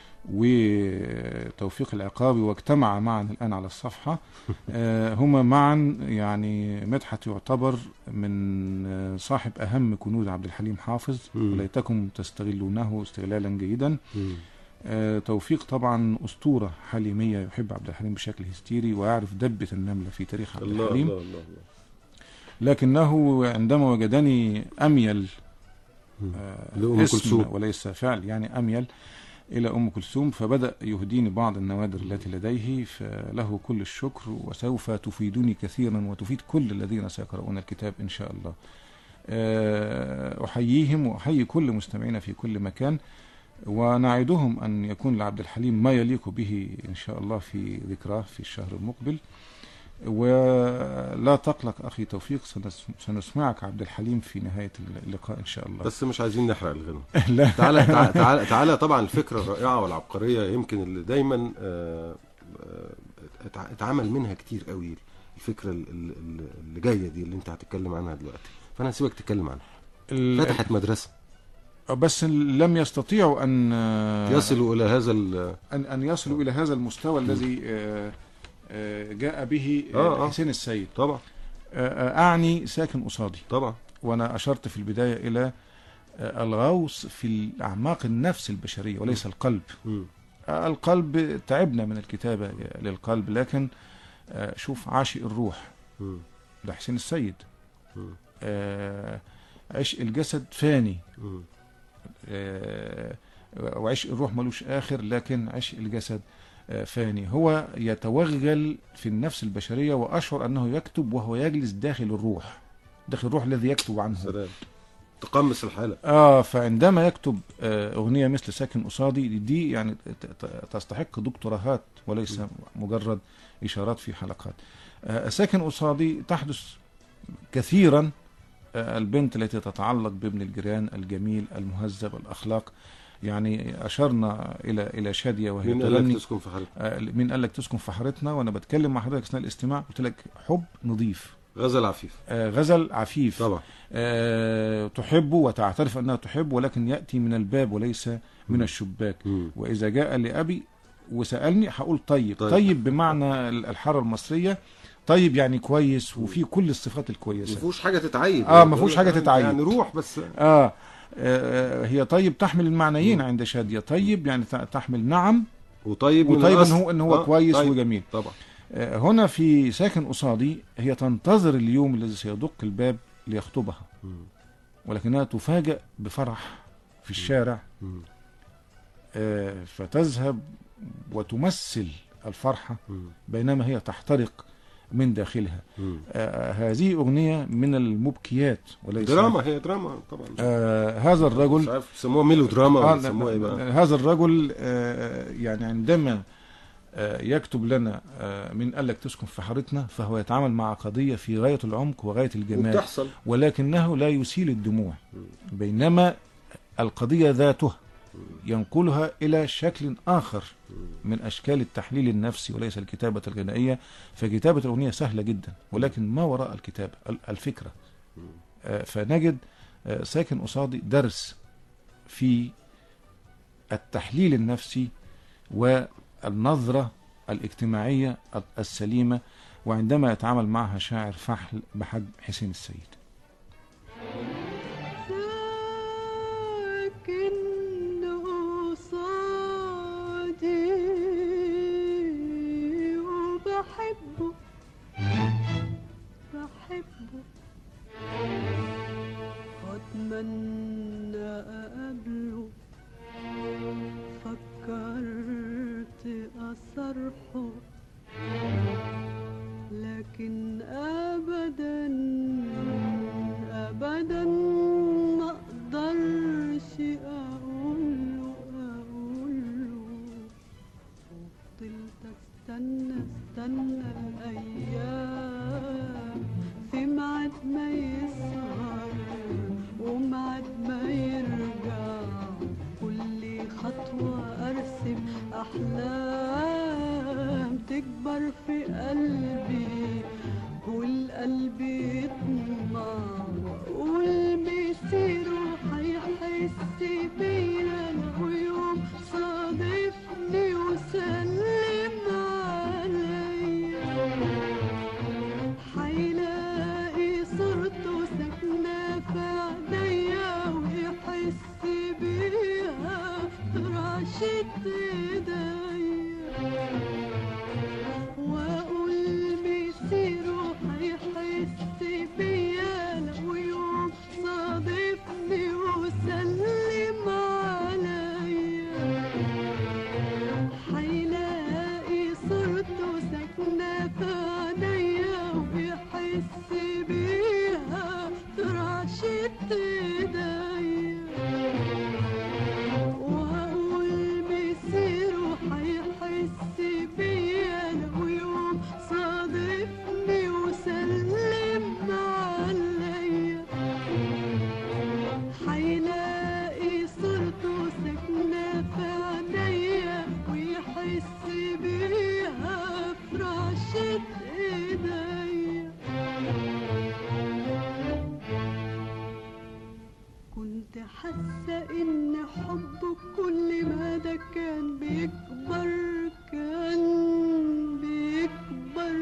[SPEAKER 2] وتوفيق العقابي واجتمع معا الان على الصفحه آه هما معا يعني مدحت يعتبر من آه، صاحب اهم كنوز عبد الحليم حافظ
[SPEAKER 1] مم.
[SPEAKER 2] وليتكم تستغلونه استغلالا جيدا
[SPEAKER 1] مم.
[SPEAKER 2] آه توفيق طبعا اسطوره حليميه يحب عبد الحليم بشكل هستيري ويعرف دبه النمله في تاريخ عبد
[SPEAKER 1] الله
[SPEAKER 2] الحليم
[SPEAKER 1] الله الله الله
[SPEAKER 2] لكنه عندما وجدني اميل
[SPEAKER 1] مم.
[SPEAKER 2] آه،
[SPEAKER 1] لأم
[SPEAKER 2] اسم
[SPEAKER 1] كلثوم.
[SPEAKER 2] وليس فعل يعني أميل إلى أم كلثوم فبدأ يهديني بعض النوادر التي لديه فله كل الشكر وسوف تفيدني كثيرا وتفيد كل الذين سيقرؤون الكتاب إن شاء الله آه، أحييهم وأحيي كل مستمعينا في كل مكان ونعدهم أن يكون لعبد الحليم ما يليق به إن شاء الله في ذكراه في الشهر المقبل ولا تقلق أخي توفيق سنس- سنسمعك عبد الحليم في نهاية اللقاء إن شاء الله
[SPEAKER 1] بس مش عايزين نحرق الغنى
[SPEAKER 2] لا
[SPEAKER 1] تعالى تعالى تعالى, تعالى طبعا الفكره الرائعه والعبقريه يمكن اللي دايما آه، آه، اتع- اتعمل منها كتير قوي الفكره ال- ال- ال- اللي جايه دي اللي انت هتتكلم عنها دلوقتي فانا هسيبك تتكلم عنها
[SPEAKER 2] ال-
[SPEAKER 1] فتحت مدرسه
[SPEAKER 2] بس لم يستطيعوا ان
[SPEAKER 1] يصلوا الى هذا ال-
[SPEAKER 2] ان ان يصلوا الى هذا المستوى الذي آه، آه، جاء به
[SPEAKER 1] آه،
[SPEAKER 2] آه،
[SPEAKER 1] آه.
[SPEAKER 2] حسين السيد
[SPEAKER 1] طبعا
[SPEAKER 2] آه، آه، اعني ساكن قصادي
[SPEAKER 1] طبعا
[SPEAKER 2] وانا اشرت في البدايه الى آه، الغوص في اعماق النفس البشريه وليس القلب
[SPEAKER 1] مم.
[SPEAKER 2] آه، القلب تعبنا من الكتابه للقلب لكن آه، شوف عاشق الروح
[SPEAKER 1] مم.
[SPEAKER 2] ده حسين السيد
[SPEAKER 1] مم.
[SPEAKER 2] آه، عشق الجسد فاني
[SPEAKER 1] مم.
[SPEAKER 2] آه، وعشق الروح ملوش آخر لكن عشق الجسد آه، فاني هو يتوغل في النفس البشرية وأشعر أنه يكتب وهو يجلس داخل الروح داخل الروح الذي يكتب عنه
[SPEAKER 1] سلام تقمص الحاله
[SPEAKER 2] آه فعندما يكتب آه أغنية مثل ساكن قصادي دي يعني ت- ت- تستحق دكتوراهات وليس مجرد إشارات في حلقات آه ساكن قصادي تحدث كثيرا آه البنت التي تتعلق بابن الجيران الجميل المهذب الأخلاق يعني أشرنا إلى إلى شادية وهي
[SPEAKER 1] مين قال لك
[SPEAKER 2] تغني
[SPEAKER 1] تسكن في حالك
[SPEAKER 2] آه، مين قال لك تسكن في حارتنا وانا بتكلم مع حضرتك اثناء الاستماع قلت لك حب نظيف
[SPEAKER 1] غزل عفيف
[SPEAKER 2] آه، غزل عفيف
[SPEAKER 1] طبعا
[SPEAKER 2] آه، تحب وتعترف انها تحب ولكن ياتي من الباب وليس من
[SPEAKER 1] مم.
[SPEAKER 2] الشباك
[SPEAKER 1] مم.
[SPEAKER 2] واذا جاء لابي وسالني هقول طيب
[SPEAKER 1] طيب.
[SPEAKER 2] طيب, طيب بمعنى الحاره المصريه طيب يعني كويس وفي كل الصفات
[SPEAKER 1] ما
[SPEAKER 2] الكويسه
[SPEAKER 1] فيهوش حاجه تتعيد
[SPEAKER 2] آه، ما فيهوش حاجة تتعيد.
[SPEAKER 1] يعني روح بس
[SPEAKER 2] آه آه، هي طيب تحمل المعنيين عند شادية طيب يعني ت- تحمل نعم
[SPEAKER 1] وطيب من
[SPEAKER 2] وطيب ان
[SPEAKER 1] الأصل.
[SPEAKER 2] هو ان هو
[SPEAKER 1] آه،
[SPEAKER 2] كويس
[SPEAKER 1] طيب.
[SPEAKER 2] وجميل
[SPEAKER 1] طبعا
[SPEAKER 2] آه، هنا في ساكن قصادي هي تنتظر اليوم الذي سيدق الباب ليخطبها
[SPEAKER 1] مم.
[SPEAKER 2] ولكنها تفاجأ بفرح في الشارع
[SPEAKER 1] مم.
[SPEAKER 2] آه، فتذهب وتمثل الفرحة
[SPEAKER 1] مم.
[SPEAKER 2] بينما هي تحترق من داخلها
[SPEAKER 1] مم.
[SPEAKER 2] آه، هذه أغنية من المبكيات وليس
[SPEAKER 1] دراما هي دراما طبعا
[SPEAKER 2] آه هذا
[SPEAKER 1] مش
[SPEAKER 2] الرجل
[SPEAKER 1] عارف بيسموها ميلو دراما
[SPEAKER 2] آه
[SPEAKER 1] ولا
[SPEAKER 2] لا،
[SPEAKER 1] بيسموها ايه
[SPEAKER 2] لا،
[SPEAKER 1] بقى
[SPEAKER 2] هذا الرجل آه يعني عندما آه يكتب لنا آه من قال لك تسكن في حارتنا فهو يتعامل مع قضية في غاية العمق وغاية الجمال
[SPEAKER 1] وبتحصل
[SPEAKER 2] ولكنه لا يسيل الدموع بينما القضية ذاتها ينقلها إلى شكل آخر من أشكال التحليل النفسي وليس الكتابة الغنائية فكتابة الأغنية سهلة جدا ولكن ما وراء الكتابة ال- الفكرة آه، فنجد آه، ساكن قصادي درس في التحليل النفسي والنظرة الاجتماعية السليمة وعندما يتعامل معها شاعر فحل بحجم حسين السيد
[SPEAKER 5] ساكن قصادي وبحبه بحبه واتمنى اقابله فكرت اصرحه لكن ابدا ابدا ما اقدرش اقوله اقوله وفضلت استنى استنى الايام في ميعاد ما يسهر وميعاد ما يرجع كل خطوة ارسم احلام تكبر في قلبي والقلب يطمع واقول مسير هيحس بيا لو يوم صادفني وسلم عليا هيلاقي صورته ساكنة في عينيا ويحس بيها في رعشة ايديا واقول مسيره هيحس بيا لو يوم صادفني وسلم عليا هيلاقي صورته ساكنة في عينيا ويحس بيها في رعشة ايديا وهقول مسيره هيحس بيا لو يوم صادفني وسلم عليا هيلاقي صورته ساكنة في عينيا ويحس بيها في رعشة ايديا كنت حاسة ان حبه كل ما ده كان بيكبر كان بيكبر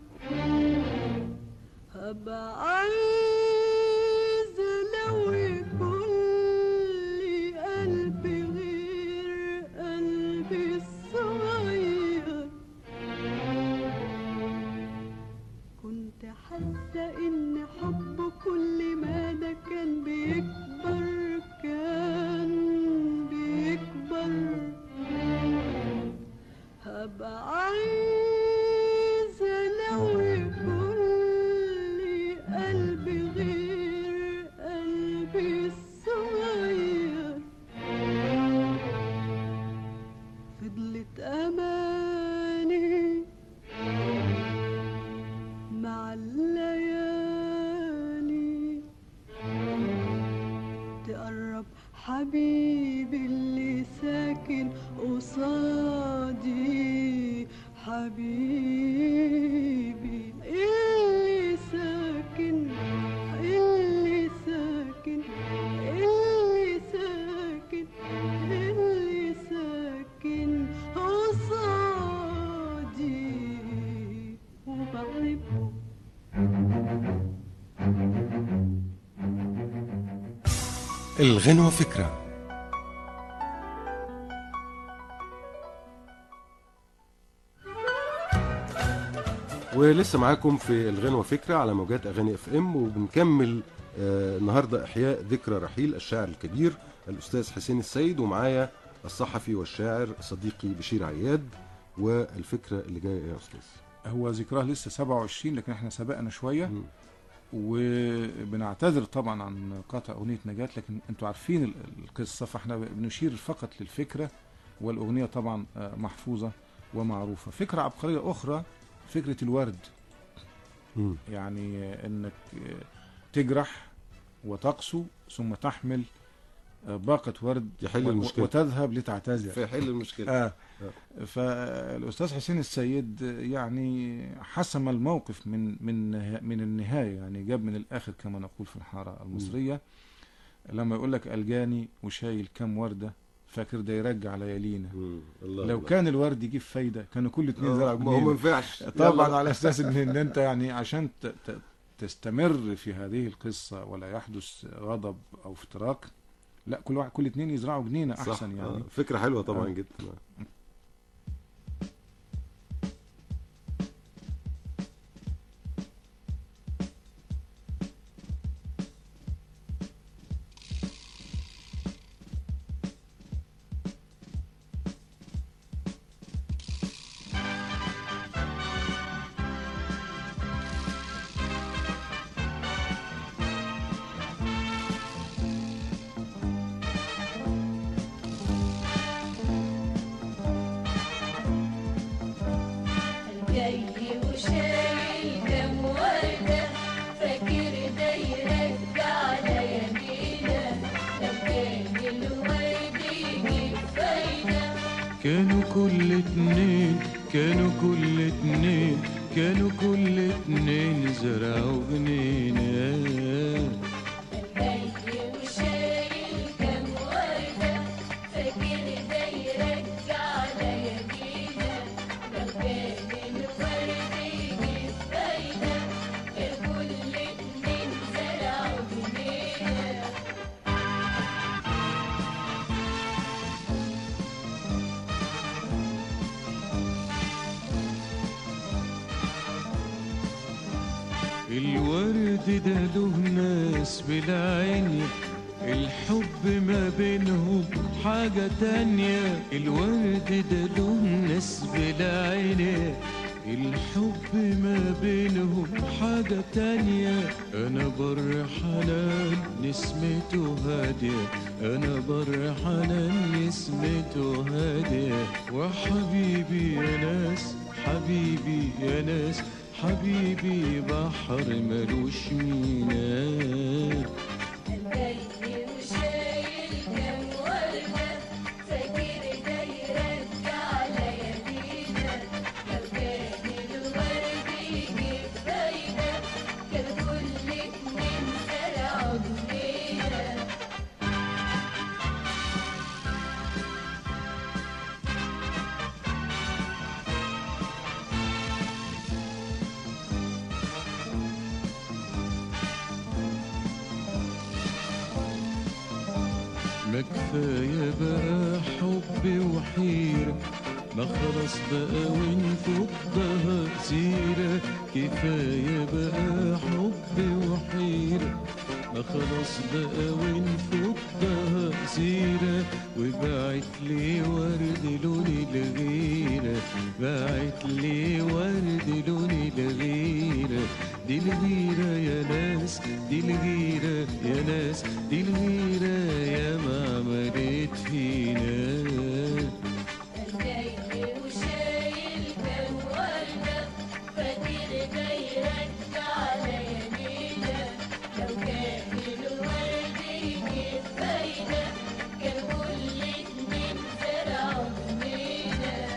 [SPEAKER 5] هبقى عايزة لو يكون لي قلب غير قلبي الصغير كنت حاسة إن حبه كل ما ده كان بيكبر كان بيكبر هبقى عايزة لو يكون لي قلب غير قلبي الصغير فضلت أماني مع الليالي تقرب حبيبي اللي ساكن قصادي حبيبي اللي ساكن اللي ساكن اللي ساكن اللي ساكن قصادي وبحبه
[SPEAKER 1] الغنوة فكرة ولسه معاكم في الغنوة فكرة على موجات أغاني اف ام وبنكمل آه النهاردة إحياء ذكرى رحيل الشاعر الكبير الأستاذ حسين السيد ومعايا الصحفي والشاعر صديقي بشير عياد والفكره اللي جايه ايه يا استاذ
[SPEAKER 2] هو ذكراه لسه 27 لكن احنا سبقنا شويه
[SPEAKER 1] مم.
[SPEAKER 2] وبنعتذر طبعا عن قطع اغنيه نجاة لكن انتوا عارفين ال- القصه فاحنا بنشير فقط للفكره والاغنيه طبعا آه، محفوظه ومعروفه فكره عبقريه اخرى فكره الورد
[SPEAKER 1] مم.
[SPEAKER 2] يعني آه، انك آه، تجرح وتقسو ثم تحمل آه، باقة ورد
[SPEAKER 1] يحل
[SPEAKER 2] و-
[SPEAKER 1] المشكلة.
[SPEAKER 2] وتذهب لتعتذر
[SPEAKER 1] فيحل المشكله
[SPEAKER 2] آه. فالاستاذ حسين السيد يعني حسم الموقف من من نه- من النهايه يعني جاب من الاخر كما نقول في الحاره المصريه لما يقول لك الجاني وشايل كام ورده فاكر ده يرجع ليالينا
[SPEAKER 1] مم. الله
[SPEAKER 2] لو
[SPEAKER 1] الله.
[SPEAKER 2] كان الورد يجيب فايده كانوا كل اتنين
[SPEAKER 1] آه،
[SPEAKER 2] زرعوا
[SPEAKER 1] ما هو ما
[SPEAKER 2] جنينه
[SPEAKER 1] ينفعش
[SPEAKER 2] طبعا
[SPEAKER 1] يلا.
[SPEAKER 2] على اساس ان إن انت يعني عشان ت- ت- تستمر في هذه القصه ولا يحدث غضب او افتراق لا كل واحد كل اتنين يزرعوا جنينه
[SPEAKER 1] صح.
[SPEAKER 2] احسن يعني
[SPEAKER 1] آه. فكره حلوه طبعا
[SPEAKER 2] آه.
[SPEAKER 1] جدا
[SPEAKER 6] جاي وشايل كام وردة فاكر ده يرجع ليالينا لو كان الورد يجيب فايدة
[SPEAKER 7] كانوا كل اتنين كانوا كل اتنين كانوا كل اتنين زرعوا جنينة
[SPEAKER 6] جاي وشايل كام وردة فاكر ده يرجع ليالينا لو كان الورد يجيب فايدة كان كل اتنين زرعوا جنينة
[SPEAKER 7] الورد ده له ناس بالعين الحب ما بينهم حاجة تانية الورد ده له ناس بالعين الحب ما بينهم حاجة تانية أنا بر حنان نسمته هادية أنا بر حنان نسمته هادية وحبيبي يا ناس حبيبي يا ناس حبيبي بحر ملوش ميناء
[SPEAKER 6] جاي وشايل كام وردة فاكر ده يرجع ليالينا لو كان الورد يجيب فايدة كان كل اتنين زرعوا جنينة
[SPEAKER 7] ما كفاية بقى حب وحيرة ما خلاص بقى ونفضها سيرة كفاية بقى حب وحيرة ما خلاص بقى ونفضها سيرة وبعت لي ورد لون الغيرة بعت لي ورد لون الغيرة دي الغيرة يا ناس دي الغيرة يا ناس دي الغيرة يا ما عملت فينا
[SPEAKER 6] جاي وشايل كام وردة فاكر ده يرجع ليالينا لو كان الورد يجيب فايدة كان كل اتنين زرعوا جنينة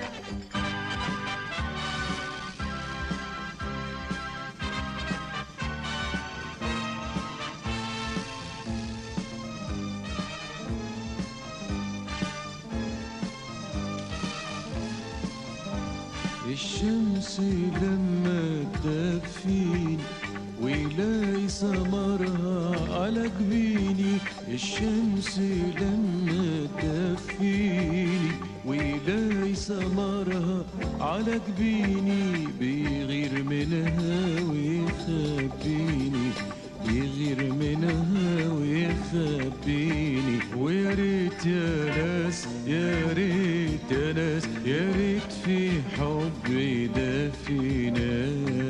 [SPEAKER 7] الشمس لما تدفيني ويلاقي ثمرها على جبيني الشمس لما تدفيني ويلاقي ثمرها على جبيني بيغير منها ويخبيني يغير منها ويخبيني ويا ريت يا ناس يا ريت يا ناس يا ريت في حبي ده فينا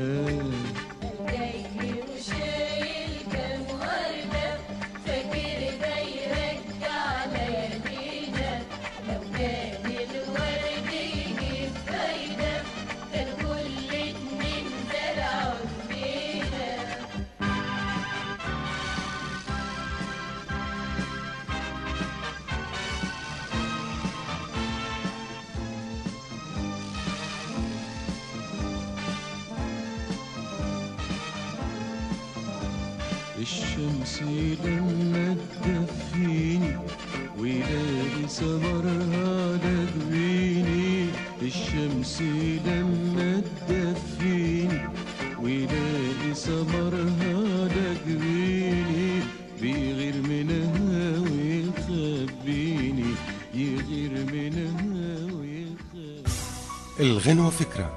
[SPEAKER 6] جاي وشايل كام وردة فاكر ده يرجع ليالينا لو كان الورد يجيب فايدة كان كل اتنين زرعوا فينا
[SPEAKER 7] الشمس لما تدفيني ويلاقي سمرها على جبيني الشمس لما تدفيني ويلاقي سمرها على جبيني بيغير منها ويخبيني يغير منها ويخبيني
[SPEAKER 1] الغنوة فكرة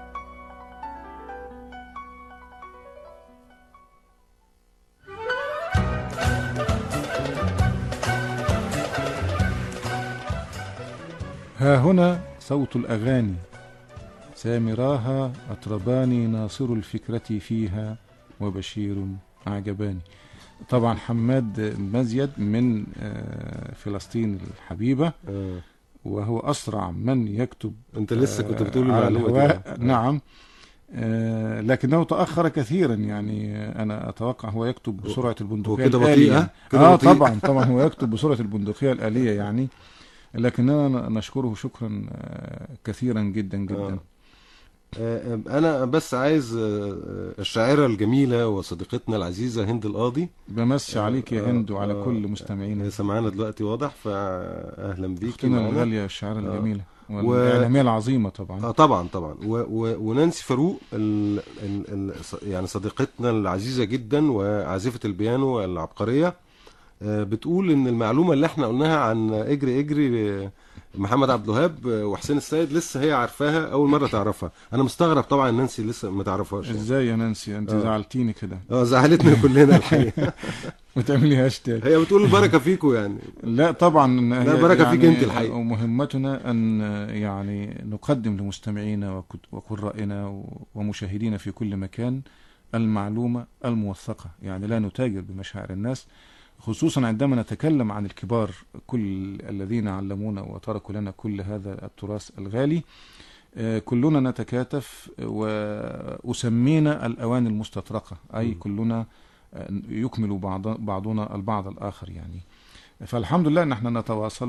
[SPEAKER 2] ها هنا صوت الأغاني سامراها أطرباني ناصر الفكرة فيها وبشير أعجباني طبعا حماد مزيد من آه، فلسطين الحبيبة
[SPEAKER 1] آه.
[SPEAKER 2] وهو أسرع من يكتب
[SPEAKER 1] انت لسه كنت
[SPEAKER 2] آه،
[SPEAKER 1] بتقول
[SPEAKER 2] على
[SPEAKER 1] المعلومة
[SPEAKER 2] الهواء
[SPEAKER 1] دي.
[SPEAKER 2] نعم آه، لكنه تأخر كثيرا يعني آه، أنا أتوقع هو يكتب بسرعة البندقية
[SPEAKER 1] كده
[SPEAKER 2] الآلية
[SPEAKER 1] بطيئة؟ كده
[SPEAKER 2] آه
[SPEAKER 1] بطيء؟
[SPEAKER 2] طبعا طبعا هو يكتب بسرعة البندقية الآلية يعني لكننا نشكره شكرا آه، كثيرا جدا جدا
[SPEAKER 1] آه. آه، انا بس عايز آه، الشاعرة الجميلة وصديقتنا العزيزة هند القاضي
[SPEAKER 2] بمسي عليك يا
[SPEAKER 1] آه،
[SPEAKER 2] هند وعلى
[SPEAKER 1] آه،
[SPEAKER 2] كل مستمعينا
[SPEAKER 1] هي سمعانا دلوقتي واضح فاهلا بيكي
[SPEAKER 2] اختنا
[SPEAKER 1] معانا
[SPEAKER 2] الغالية الشاعرة
[SPEAKER 1] آه.
[SPEAKER 2] الجميلة
[SPEAKER 1] و-
[SPEAKER 2] والإعلامية العظيمة طبعا
[SPEAKER 1] اه طبعا طبعا و و ونانسي فاروق ال ال ال يعني صديقتنا العزيزه جدا وعازفه البيانو العبقريه آه، بتقول ان المعلومه اللي احنا قلناها عن اجري اجري آه، محمد عبد الوهاب آه، وحسين السيد لسه هي عارفاها اول مره تعرفها انا مستغرب طبعا نانسي لسه ما تعرفهاش يعني.
[SPEAKER 2] ازاي يا نانسي انت
[SPEAKER 1] آه.
[SPEAKER 2] زعلتيني كده
[SPEAKER 1] اه زعلتنا كلنا الحقيقه
[SPEAKER 2] وتعملي هاشتاج
[SPEAKER 1] هي بتقول البركه فيكم يعني
[SPEAKER 2] لا طبعا
[SPEAKER 1] لا،
[SPEAKER 2] هي
[SPEAKER 1] بركة فيك انت الحقيقة.
[SPEAKER 2] مهمتنا ان يعني نقدم لمستمعينا وكت- وقرائنا و- ومشاهدينا في كل مكان المعلومة الموثقة يعني لا نتاجر بمشاعر الناس خصوصا عندما نتكلم عن الكبار كل الذين علمونا وتركوا لنا كل هذا التراث الغالي آه، كلنا نتكاتف وأسمينا الأواني المستطرقة أي
[SPEAKER 1] م.
[SPEAKER 2] كلنا آه، يكمل بعض بعضنا البعض الآخر يعني فالحمد لله ان احنا نتواصل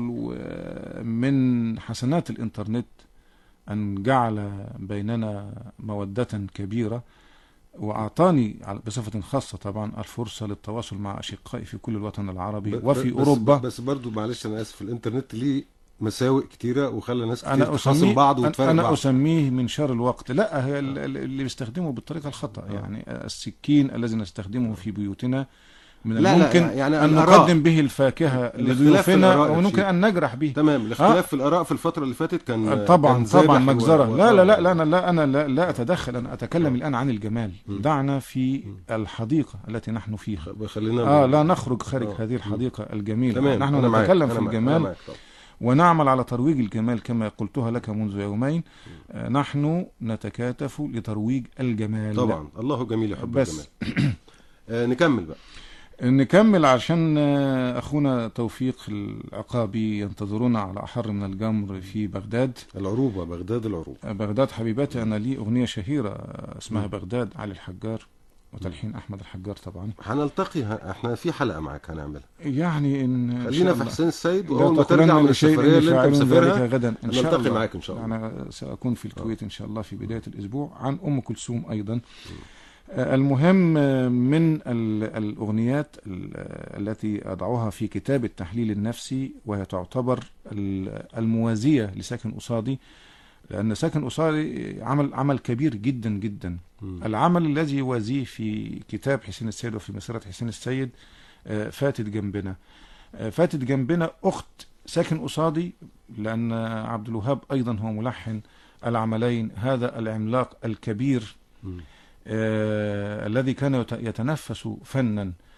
[SPEAKER 2] ومن حسنات الانترنت ان جعل بيننا مودة كبيرة واعطاني على- بصفة خاصة طبعا الفرصة للتواصل مع اشقائي في كل الوطن العربي
[SPEAKER 1] ب-
[SPEAKER 2] وفي
[SPEAKER 1] بس
[SPEAKER 2] اوروبا
[SPEAKER 1] بس برضو معلش انا اسف الانترنت ليه مساوئ كتيره وخلى ناس كتير
[SPEAKER 2] انا
[SPEAKER 1] تخاصم
[SPEAKER 2] اسميه
[SPEAKER 1] بعض وتفرق
[SPEAKER 2] انا
[SPEAKER 1] بعض
[SPEAKER 2] اسميه من شر الوقت لا هي ال- ال- اللي بيستخدمه بالطريقه الخطا
[SPEAKER 1] آه.
[SPEAKER 2] يعني السكين الذي نستخدمه في بيوتنا من
[SPEAKER 1] لا، لا،
[SPEAKER 2] الممكن
[SPEAKER 1] يعني
[SPEAKER 2] ان
[SPEAKER 1] الآراء.
[SPEAKER 2] نقدم به الفاكهه
[SPEAKER 1] الاختلاف في
[SPEAKER 2] لضيوفنا
[SPEAKER 1] الآراء يا
[SPEAKER 2] وممكن
[SPEAKER 1] شيخ.
[SPEAKER 2] ان نجرح به
[SPEAKER 1] تمام الاختلاف في الاراء في الفتره اللي فاتت كان
[SPEAKER 2] طبعا
[SPEAKER 1] كان
[SPEAKER 2] طبعا
[SPEAKER 1] زابح و-
[SPEAKER 2] مجزره
[SPEAKER 1] و-
[SPEAKER 2] لا لا لا
[SPEAKER 1] آه.
[SPEAKER 2] لا انا لا انا لا, لا اتدخل انا اتكلم الان عن الجمال
[SPEAKER 1] م.
[SPEAKER 2] دعنا في الحديقه التي نحن فيها
[SPEAKER 1] خ- خلينا
[SPEAKER 2] اه لا نخرج خارج
[SPEAKER 1] آه.
[SPEAKER 2] هذه الحديقه الجميله
[SPEAKER 1] تمام
[SPEAKER 2] نحن
[SPEAKER 1] أنا معاك،
[SPEAKER 2] نتكلم
[SPEAKER 1] أنا
[SPEAKER 2] في
[SPEAKER 1] معاك، أنا
[SPEAKER 2] الجمال
[SPEAKER 1] معاك طبعا.
[SPEAKER 2] ونعمل على ترويج الجمال كما قلتها لك منذ يومين آه نحن نتكاتف لترويج الجمال
[SPEAKER 1] طبعا الله جميل يحب
[SPEAKER 2] بس.
[SPEAKER 1] الجمال آه نكمل بقى
[SPEAKER 2] نكمل عشان آه، اخونا توفيق العقابي ينتظرنا على احر من الجمر في بغداد
[SPEAKER 1] العروبه بغداد العروبه
[SPEAKER 2] بغداد حبيبتي انا لي اغنيه شهيره اسمها بغداد علي الحجار وتلحين احمد الحجار طبعا
[SPEAKER 1] هنلتقي ه- احنا في حلقه معاك هنعملها
[SPEAKER 2] يعني ان إن
[SPEAKER 1] خلينا
[SPEAKER 2] شاء
[SPEAKER 1] في
[SPEAKER 2] الله.
[SPEAKER 1] حسين السيد
[SPEAKER 2] لا
[SPEAKER 1] واول ما
[SPEAKER 2] تقولن
[SPEAKER 1] ترجع من
[SPEAKER 2] لشيء
[SPEAKER 1] السفريه اللي
[SPEAKER 2] فاعل
[SPEAKER 1] انت
[SPEAKER 2] ذلك
[SPEAKER 1] مسافرها
[SPEAKER 2] غدا ان شاء
[SPEAKER 1] نلتقي
[SPEAKER 2] الله
[SPEAKER 1] معاك ان شاء الله
[SPEAKER 2] انا ساكون في الكويت ان شاء الله في بدايه الاسبوع عن ام كلثوم ايضا آه، المهم آه، من ال- الاغنيات ال- آه، التي اضعها في كتاب التحليل النفسي وهي تعتبر ال- الموازيه لساكن قصادي لان ساكن قصادي عمل عمل كبير جدا جدا
[SPEAKER 1] مم.
[SPEAKER 2] العمل الذي يوازيه في كتاب حسين السيد وفي مسيرة حسين السيد آه، فاتت جنبنا آه، فاتت جنبنا أخت ساكن قصادي لأن عبد الوهاب أيضا هو ملحن العملين هذا العملاق الكبير
[SPEAKER 1] مم.
[SPEAKER 2] آه، الذي كان يت- يتنفس فنا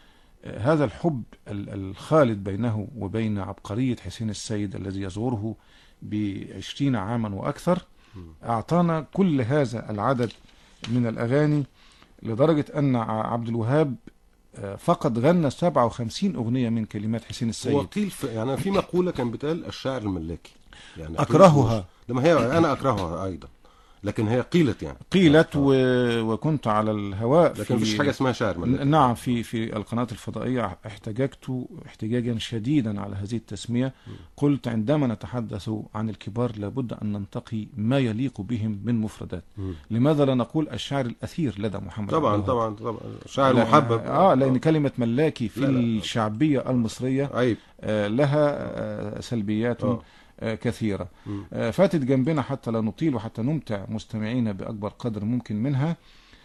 [SPEAKER 2] آه، هذا الحب ال- الخالد بينه وبين عبقرية حسين السيد الذي يزوره بعشرين عاما وأكثر أعطانا كل هذا العدد من الأغاني لدرجة أن ع- عبد الوهاب آه، فقط غنى 57 أغنية من كلمات حسين السيد
[SPEAKER 1] وقيل في يعني في مقولة كان بتقال الشاعر الملاكي يعني
[SPEAKER 2] أكرهها.
[SPEAKER 1] لما هي أنا أكرهها أيضا لكن هي قيلت يعني
[SPEAKER 2] قيلت
[SPEAKER 1] آه.
[SPEAKER 2] و... وكنت على الهواء
[SPEAKER 1] لكن مفيش حاجة اسمها شاعر ملاكي
[SPEAKER 2] ن- نعم في في القناة الفضائية احتججت احتجاجا شديدا على هذه التسمية قلت عندما نتحدث عن الكبار لابد أن ننتقي ما يليق بهم من مفردات
[SPEAKER 1] مم.
[SPEAKER 2] لماذا لا نقول الشاعر الأثير لدى محمد
[SPEAKER 1] طبعا
[SPEAKER 2] عبد الوهاب؟
[SPEAKER 1] طبعا طبعا شاعر
[SPEAKER 2] لا-
[SPEAKER 1] محبب
[SPEAKER 2] اه لأن كلمة ملاكي في
[SPEAKER 1] لا، لا.
[SPEAKER 2] الشعبية المصرية
[SPEAKER 1] عيب
[SPEAKER 2] آه لها آه سلبيات
[SPEAKER 1] آه.
[SPEAKER 2] آه كثيرة
[SPEAKER 1] مم.
[SPEAKER 2] آه فاتت جنبنا حتى لا نطيل وحتى نمتع مستمعينا بأكبر قدر ممكن منها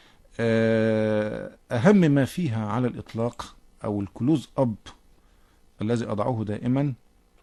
[SPEAKER 2] آه أهم ما فيها على الإطلاق أو الكلوز أب الذي أضعه دائما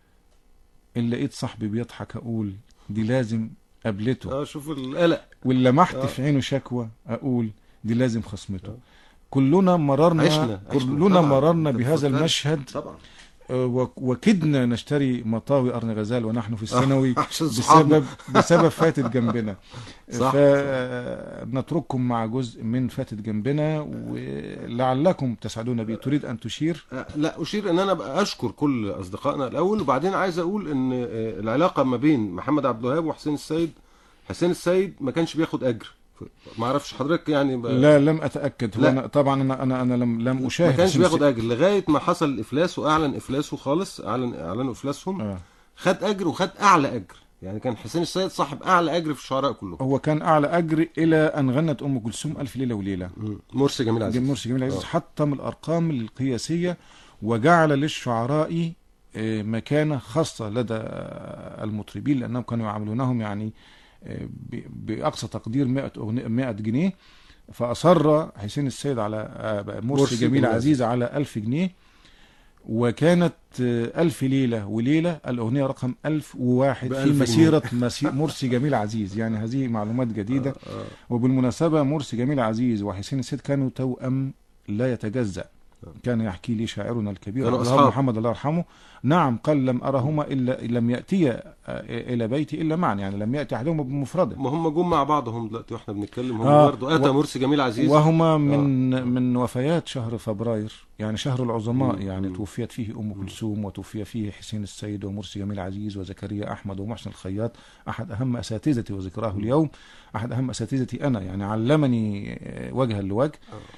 [SPEAKER 2] إن لقيت صاحبي بيضحك أقول دي لازم قابلته
[SPEAKER 1] اه شوف القلق
[SPEAKER 2] وإن لمحت
[SPEAKER 1] آه.
[SPEAKER 2] في عينه شكوى أقول دي لازم خصمته
[SPEAKER 1] آه.
[SPEAKER 2] كلنا مررنا
[SPEAKER 1] عشنا- عشنا.
[SPEAKER 2] كلنا
[SPEAKER 1] طبعاً.
[SPEAKER 2] مررنا
[SPEAKER 1] أنت
[SPEAKER 2] بهذا
[SPEAKER 1] بتفكر.
[SPEAKER 2] المشهد
[SPEAKER 1] طبعا
[SPEAKER 2] آه، وك- وكدنا نشتري مطاوي قرن غزال ونحن في الثانوي
[SPEAKER 1] عشان صحابنا
[SPEAKER 2] بسبب بسبب فاتت جنبنا
[SPEAKER 1] صح.
[SPEAKER 2] فنترككم مع جزء من فاتت جنبنا ولعلكم تسعدون به تريد ان تشير
[SPEAKER 1] آه، لا اشير ان انا بقى اشكر كل اصدقائنا الاول وبعدين عايز اقول ان آه، العلاقه ما بين محمد عبد الوهاب وحسين السيد حسين السيد ما كانش بياخد اجر ما اعرفش حضرتك يعني ب-
[SPEAKER 2] لا لم اتاكد هو
[SPEAKER 1] لا.
[SPEAKER 2] أنا طبعا انا انا انا لم لم اشاهد
[SPEAKER 1] ما كانش
[SPEAKER 2] حسين
[SPEAKER 1] بياخد
[SPEAKER 2] السيد.
[SPEAKER 1] اجر لغايه ما حصل الافلاس واعلن افلاسه خالص اعلن اعلنوا افلاسهم
[SPEAKER 2] آه.
[SPEAKER 1] خد اجر وخد اعلى اجر يعني كان حسين السيد صاحب اعلى اجر في الشعراء كلهم
[SPEAKER 2] هو كان اعلى اجر الى ان غنت ام كلثوم الف ليله وليله
[SPEAKER 1] مم. مرسي جميل عزيز
[SPEAKER 2] مرسي جميل عزيز
[SPEAKER 1] آه.
[SPEAKER 2] حطم الارقام القياسيه وجعل للشعراء آه، مكانه خاصه لدى آه، المطربين لانهم كانوا يعاملونهم يعني آه، ب- باقصى تقدير 100 أغنية 100 جنيه فاصر حسين السيد على آه، مرسي
[SPEAKER 1] مرسي
[SPEAKER 2] جميل
[SPEAKER 1] جميل
[SPEAKER 2] عزيز على 1000 جنيه وكانت آه، ألف ليلة وليلة الأغنية رقم ألف وواحد في
[SPEAKER 1] بألف جنيه.
[SPEAKER 2] مسيرة مسي... مرسي جميل عزيز يعني هذه معلومات جديدة
[SPEAKER 1] آه.
[SPEAKER 2] وبالمناسبة مرسي جميل عزيز وحسين السيد كانوا توأم لا يتجزأ كان يحكي لي شاعرنا الكبير
[SPEAKER 1] كانوا
[SPEAKER 2] عبد الوهاب
[SPEAKER 1] أصحاب.
[SPEAKER 2] محمد الله يرحمه نعم قال لم أرهما إلا لم يأتيا آه، إلى بيتي إلا معا يعني لم يأتي أحدهما بمفرده
[SPEAKER 1] ما هم جم مع بعضهم دلوقتي واحنا بنتكلم هم
[SPEAKER 2] آه،
[SPEAKER 1] برضه اتى
[SPEAKER 2] و-
[SPEAKER 1] مرسي جميل عزيز
[SPEAKER 2] وهما من من وفيات شهر فبراير يعني شهر العظماء
[SPEAKER 1] مم.
[SPEAKER 2] يعني
[SPEAKER 1] مم.
[SPEAKER 2] توفيت فيه ام كلثوم وتوفي فيه حسين السيد ومرسي جميل عزيز وزكريا احمد ومحسن الخياط احد اهم اساتذتي وذكراه اليوم احد اهم اساتذتي انا يعني علمني آه، وجها لوجه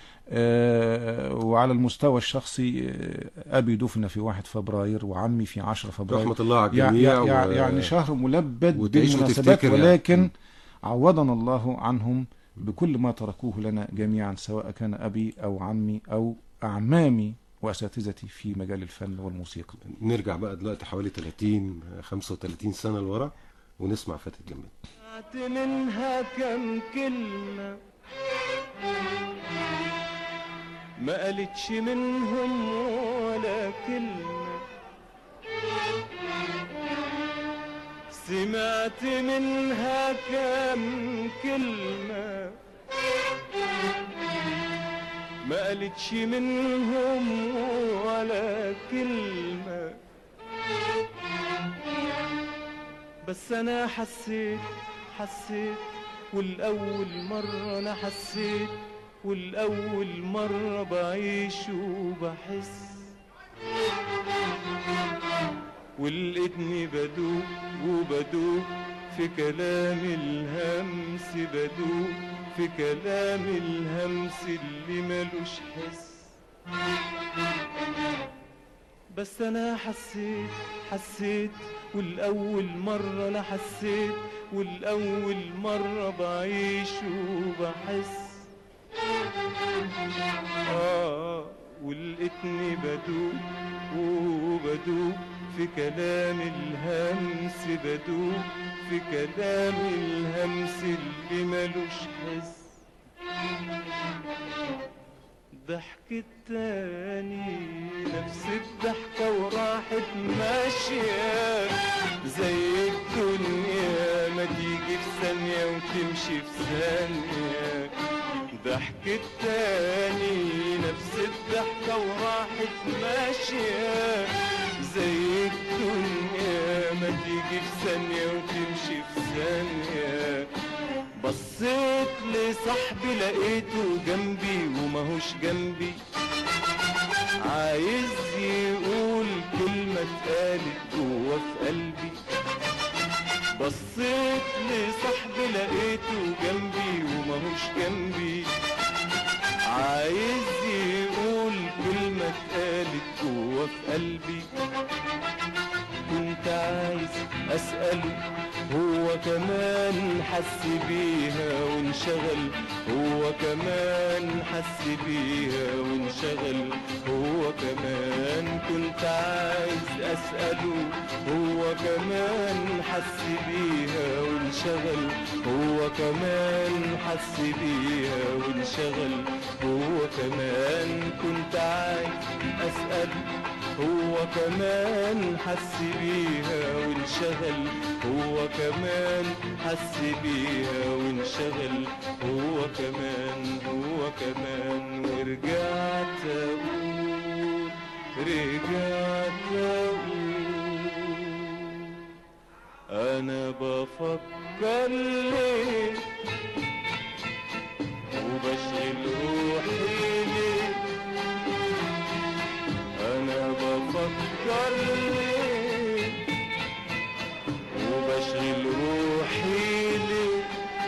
[SPEAKER 2] آه، وعلى المستوى الشخصي آه، ابي دفن في 1 فبراير وعمي في 10 فبراير
[SPEAKER 1] رحمه الله على
[SPEAKER 2] يع-
[SPEAKER 1] الجميع
[SPEAKER 2] يع-
[SPEAKER 1] و-
[SPEAKER 2] يعني شهر ملبد
[SPEAKER 1] وتعيش
[SPEAKER 2] بالمناسبات
[SPEAKER 1] وتفتكر يعني.
[SPEAKER 2] ولكن
[SPEAKER 1] م.
[SPEAKER 2] عوضنا الله عنهم بكل ما تركوه لنا جميعا سواء كان أبي أو عمي أو أعمامي وأساتذتي في مجال الفن والموسيقى
[SPEAKER 1] نرجع بقى دلوقتي حوالي 30 35 سنه لورا ونسمع فاتت جنبنا
[SPEAKER 8] سمعت منها كم كلمة ما قالتش منهم ولا كلمة سمعت منها كم كلمة ما قالتش منهم ولا كلمة بس انا حسيت حسيت والاول مرة انا حسيت والاول مرة بعيش وبحس ولقيتني بدوب وبدوب في كلام الهمس بدوب في كلام الهمس اللي ملوش حس بس انا حسيت حسيت والاول مرة انا حسيت والاول مرة بعيش وبحس آه ولقيتني بدوب وبدوب في كلام الهمس بدوب في كلام الهمس اللي ملوش حس ضحكت تاني نفس الضحكة وراحت ماشية زي الدنيا ما تيجي في ثانية وتمشي في ثانية ضحكت تاني نفس الضحكة وراحت ماشية زي الدنيا ما تيجي في ثانية وتمشي في ثانية بصيت لصاحبي لقيته جنبي وماهوش جنبي عايز يقول كلمة اتقالت جوا في قلبي بصيت لصاحبي لقيته جنبي وماهوش جنبي عايز يقول كلمة اتقالت جوا في قلبي كنت عايز أسأله هو كمان حس بيها وانشغل هو كمان حس بيها وانشغل هو كمان كنت عايز أسأله هو كمان حس بيها وانشغل هو كمان حس بيها وانشغل هو كمان كنت عايز أسأله هو كمان حس بيها وانشغل هو كمان حس بيها وانشغل هو كمان هو كمان ورجعت اقول رجعت اقول انا بفكر ليه وبشغل روحي ليه انا بفكر ليه وبشغل روحي ليه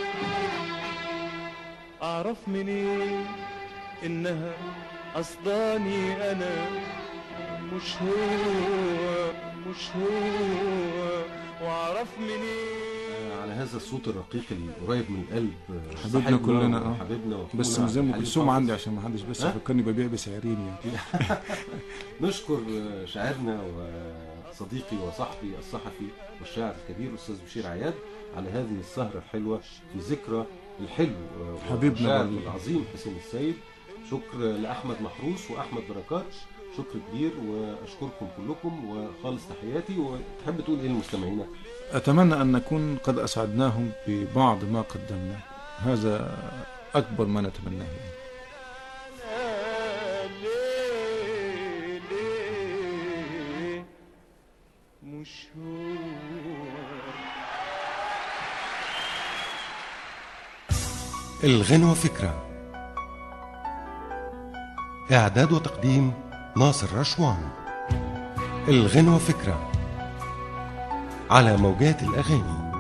[SPEAKER 8] اعرف منين انها قصداني انا مش هو مش هو واعرف منين
[SPEAKER 1] على هذا الصوت الرقيق القريب من القلب
[SPEAKER 2] حبيبنا
[SPEAKER 1] صاحبنا
[SPEAKER 2] كلنا، آه.
[SPEAKER 1] وحبيبنا واخونا
[SPEAKER 2] بس زي ام
[SPEAKER 1] حليم
[SPEAKER 2] كلثوم
[SPEAKER 1] حافظ.
[SPEAKER 2] عندي عشان ما حدش بس
[SPEAKER 1] ها؟
[SPEAKER 2] يفكرني ببيع بسعرين يعني
[SPEAKER 1] نشكر شاعرنا وصديقي وصاحبي الصحفي والشاعر الكبير الاستاذ بشير عياد على هذه السهره الحلوه في ذكرى الحلو
[SPEAKER 2] حبيبنا
[SPEAKER 1] والشاعر
[SPEAKER 2] والله.
[SPEAKER 1] العظيم حسين السيد شكر لاحمد محروس واحمد بركات شكر كبير واشكركم كلكم وخالص تحياتي وتحب تقول ايه لمستمعينا؟
[SPEAKER 2] أتمنى أن نكون قد أسعدناهم ببعض ما قدمناه هذا أكبر ما نتمناه يعني.
[SPEAKER 8] ليه ليه مش هو
[SPEAKER 9] الغنوة فكرة إعداد وتقديم ناصر رشوان الغنوة فكرة على موجات الأغاني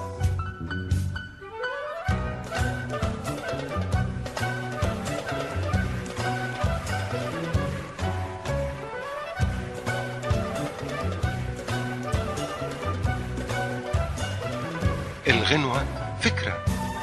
[SPEAKER 9] الغنوة فكره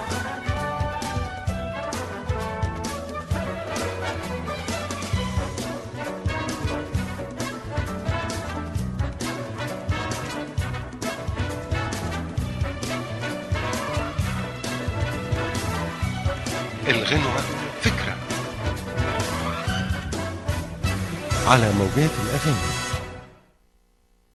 [SPEAKER 9] الغنوة فكرة على موجات الأغاني